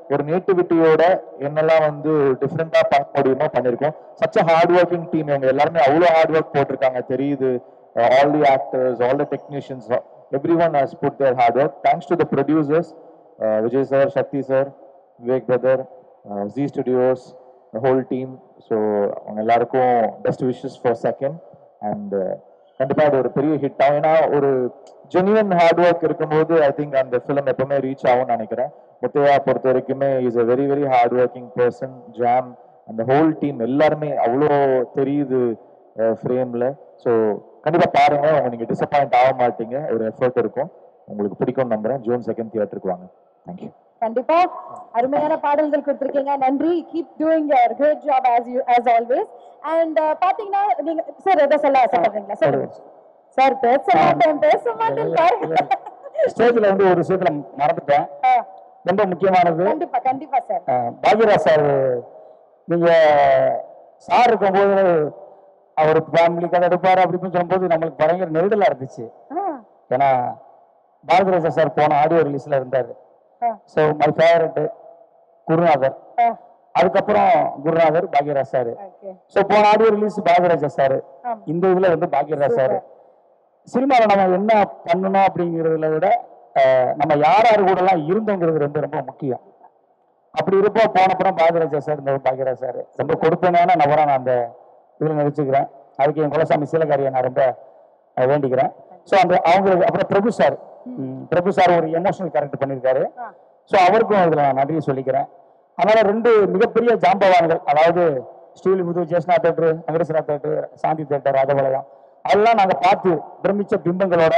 ஒரு நேட்டிவிட்டியோட என்னெல்லாம் வந்து டிஃப்ரெண்டா பண்ண முடியுமோ பண்ணிருக்கோம் சச் ஹார்ட் ஒர்க்கிங் டீம் இவங்க எல்லாருமே அவ்வளோ ஹார்ட் ஒர்க் போட்டிருக்காங்க தெரியுது all the actors all the technicians everyone has put their hard work thanks to the producers Vijay sir Sakthi sir Vivek brother G studios whole team so அவங்க எல்லாருக்கும் best wishes for second and கண்டிப்பா அது ஒரு பெரிய hit ஆகும் ஏன்னா ஒரு genuine hard work இருக்கும்போது ஐ திங்க் அந்த ஃபிலிம் எப்பவுமே ரீச் ஆகும்னு நினைக்கிறேன் முத்தையா பொறுத்த வரைக்குமே is a very very hard working person ஜாம் அந்த ஹோல் டீம் எல்லாருமே அவ்வளோ தெரியுது ஃப்ரேம்ல ஸோ கண்டிப்பா பாருங்க உங்க நீங்க டிசப்பாயிண்ட் ஆக மாட்டீங்க ஒரு எஃபர்ட் இருக்கும் உங்களுக்கு பிடிக்கும் நம்புறேன் ஜூன் செகண்ட் தியேட்டருக்கு வாங்க தேங்க்யூ கண்டிப்பா அருமையான பாடல்கள் கொடுத்திருக்கீங்க நன்றி keep doing your great job as you as always and பாத்தீங்கன்னா நீங்க சார் எதை சொல்ல ஆசைப்படுறீங்களா சொல்லுங்க சார் பேச மாட்டேன் பேச மாட்டேன் பாருங்க ஸ்டேஜ்ல வந்து ஒரு விஷயத்துல மறந்துட்டேன் ஆ, ரொம்ப முக்கியமானது கண்டிப்பா கண்டிப்பா சார் அஹ், பாக்யராஜ் சார் நீங்க சார் இருக்கும்போது அவர் ஃபேமிலி கதை எடுப்பாரு அப்படி இப்படின்னு சொல்லும்போது நம்மளுக்கு பயங்கர நெருடலா இருந்துச்சு ஏன்னா பாரதிராஜா சார் போன ஆடியோ ரிலீஸ்ல இருந்தாரு ஸோ மை ஃபேவரட் குருநாதர் அதுக்கப்புறம் குருநாதர் பாக்யராஜ் சார் ஸோ போன ஆடியோ ரிலீஸ் பாக்யராஜா சார் இந்த இதுல வந்து பாக்யராஜ் சார் சினிமாவில் நம்ம என்ன பண்ணணும் அப்படிங்கிறதுல விட அஹ், நம்ம யார் யார் கூட எல்லாம் இருந்தோங்கிறது ரொம்ப ரொம்ப முக்கியம் அப்படி இருப்போ போனப்புறம் பாக்யராஜா சார் இந்த பாக்யராஜ் சார் ரொம்ப கொடுப்பனான நபரா நான் அந்த இதில் நடிச்சுக்கிறேன் அதுக்கு என் குலசாமி சீலகாரியை நான் ரொம்ப அஹ், வேண்டிக்கிறேன் ஸோ அந்த அவங்களுக்கு அப்புறம் பிரபு சார் ம், பிரபு சார் ஒரு எமோஷனல் கேரக்டர் பண்ணியிருக்காரு ஸோ அவருக்கும் இதில் நான் நன்றியை சொல்லிக்கிறேன் அதனால ரெண்டு மிகப்பெரிய ஜாம்பவான்கள் அதாவது ஸ்ரீவில்லிபுத்தூர் ஜெயஸ்னா theatre Venkateswara theatre Shanthi theatre Rajapalayam அதெல்லாம் நாங்கள் பார்த்து பிரமிச்ச பிம்பங்களோட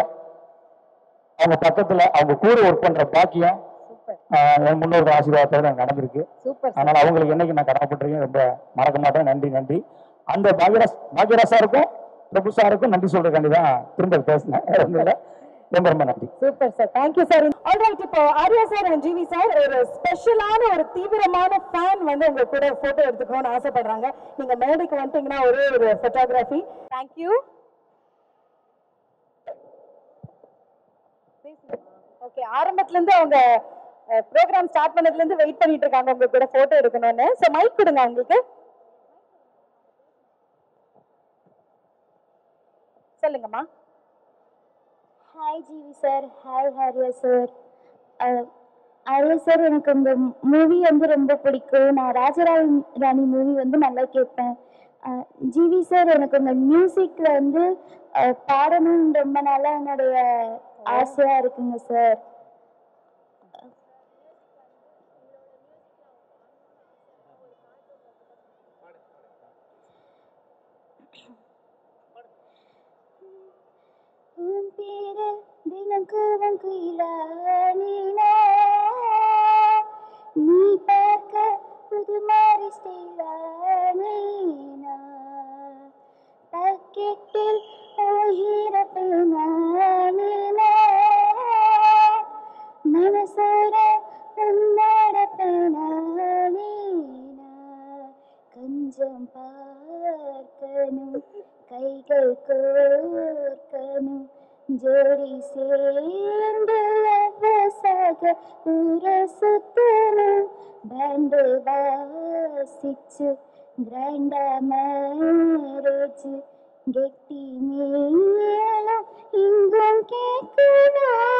அவங்க பக்கத்துல அவங்க கூட ஒர்க் பண்ற பாக்கியம் ஆஹ், என் முன்னோர்கள் ஆசீர்வாதத்தோட எனக்கு நடந்திருக்கு சூப்பர் அதனால அவங்களுக்கு என்னைக்கு நான் கடமைப்பட்டிருக்கேன் ரொம்ப மறக்க மாட்டேன் நன்றி நன்றி அந்த பாக்யராஜ் பாக்யராஜ் சாருக்கும் பிரபு சாருக்கும் நன்றி சொல்றதுக்காண்டி தான் திரும்ப பேசினேன் வேற ஒண்ணும் இல்ல. ரொம்ப ரொம்ப நன்றி super sir thank you sir alright இப்போ Arya sir and GV sir ஒரு ஸ்பெஷலான ஒரு தீவிரமான ஃபேன் வந்து உங்க கூட போட்டோ எடுத்துக்கணும்னு ஆசைப்படுறாங்க நீங்க மேடைக்கு வந்துட்டீங்கன்னா ஒரே ஒரு ஃபோட்டோகிராஃபி தேங்க்யூ ஓகே ஆரம்பத்துல இருந்து அவங்க ப்ரோக்ராம் ஸ்டார்ட் பண்ணதுல இருந்து வெயிட் பண்ணிட்டு இருக்காங்க உங்க கூட போட்டோ எடுக்கணும்னு சோ மைக் கொடுங்க உங்களுக்கு சொல்லுங்கம்மா hi GV sir hi Arya sir Arya sir எனக்கு இந்த மூவி வந்து ரொம்ப பிடிக்கும் நான் ராஜராணி ராணி மூவி வந்து நல்லா கேட்பேன் அஹ், ஜிவி சார் எனக்கு உங்க மியூசிக்ல வந்து அஹ், பாடணும்னு ரொம்ப நாளா என்னுடைய ஆசையா இருக்குங்க சார் உன் பேரு தினக்கூறும் குயிலானினா நீ பார்க்க புது மாதிரி ஸ்டைலானினா பாக்கெட்டில் ஓகிற பேனானினா மனசார உன்னோட பேனானினா கொஞ்சம் பார்க்கணும் கைகள் கோர்க்கணும் ஜோடி சேர்ந்து அவசாக ஊர சுத்தணும் பேண்டு வாசிச்சு கிராண்டா மேரேஜ் கெட்டி மேலும் இங்கும் கேட்கணும்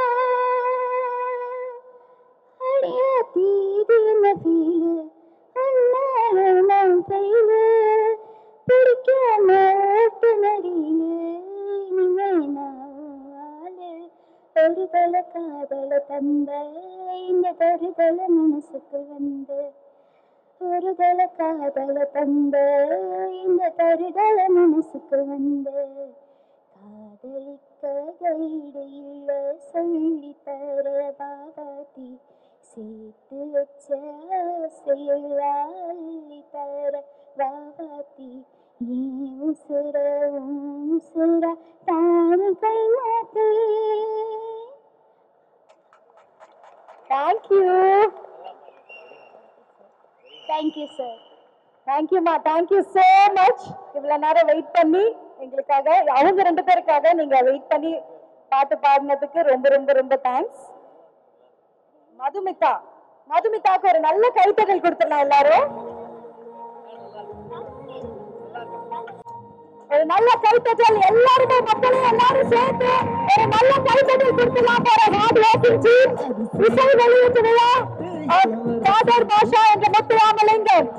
அடியா தீதின ஃபீலு அண்ணாலும் நான் ஃபெயிலு பிடிக்காம நடியிலு இனிமே நான் ஆளு ஒரு தல காதல தந்த இந்த தருதல மனசுக்கு வந்து ஒரு தல காதல தந்த இந்த தருதல மனசுக்கு வந்து காதலிக்க கைடு இல்ல சொல்லி தர பாபாத்தி சேர்த்து வச்ச ஆசையில் அள்ளி தர பாபாத்தி ஏன் உசுர உசுர தானு கை மாத்தி தேங்க்யூ தேங்க்யூ சார் தேங்க்யூமா தேங்க்யூ so மச் இவ்வளவு நேரம் வெயிட் பண்ணி எங்களுக்காக அவங்க ரெண்டு பேருக்காக நீங்க வெயிட் பண்ணி பாட்டு பாடினதுக்கு ரொம்ப ரொம்ப ரொம்ப தேங்க்ஸ் மதுமிதா மதுமிதாக்கு ஒரு நல்ல கைத்தட்டல் கொடுத்துடலாம் எல்லாரும் ஒரு நல்ல கைத்தட்டல் எல்லாருமே மக்களே எல்லாரும் சேர்ந்து ஒரு நல்ல கைத்தட்டல் கொடுத்துலாம் போற ஹார்ட் ஒர்க்கிங் டீம் இசை வெளியீட்டு விழா காதர் பாஷா என்ற முத்துராமலிங்கம்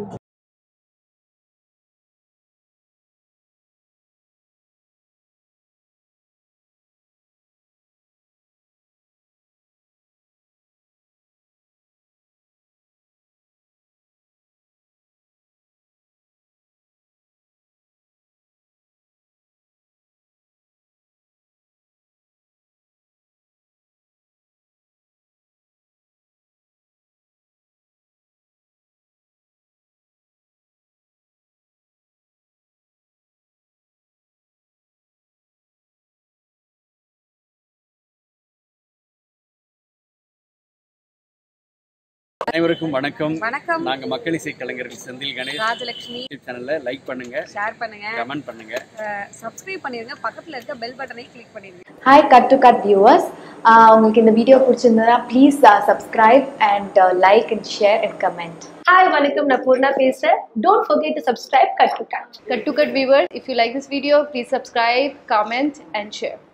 அனைவருக்கும் வணக்கம் வணக்கம். நாங்க மக்கள் இசை கலைஞர்கள் செந்தில் கணேஷ் ராஜலட்சுமி யூடியூப் சேனல்ல லைக் பண்ணுங்க ஷேர் பண்ணுங்க கமெண்ட் பண்ணுங்க சப்ஸ்கிரைப் பண்ணிருங்க பக்கத்துல இருக்க பெல் பட்டனை கிளிக் பண்ணிருங்க hi cut to cut viewers உங்களுக்கு இந்த வீடியோ பிடிச்சிருந்ததுன்னா please subscribe and like and share and comment hi வணக்கம் நான் பூர்ணா பேசுறேன் don't forget to subscribe cut to cut Cut to Cut viewers, if you like this video, please subscribe, comment, and share.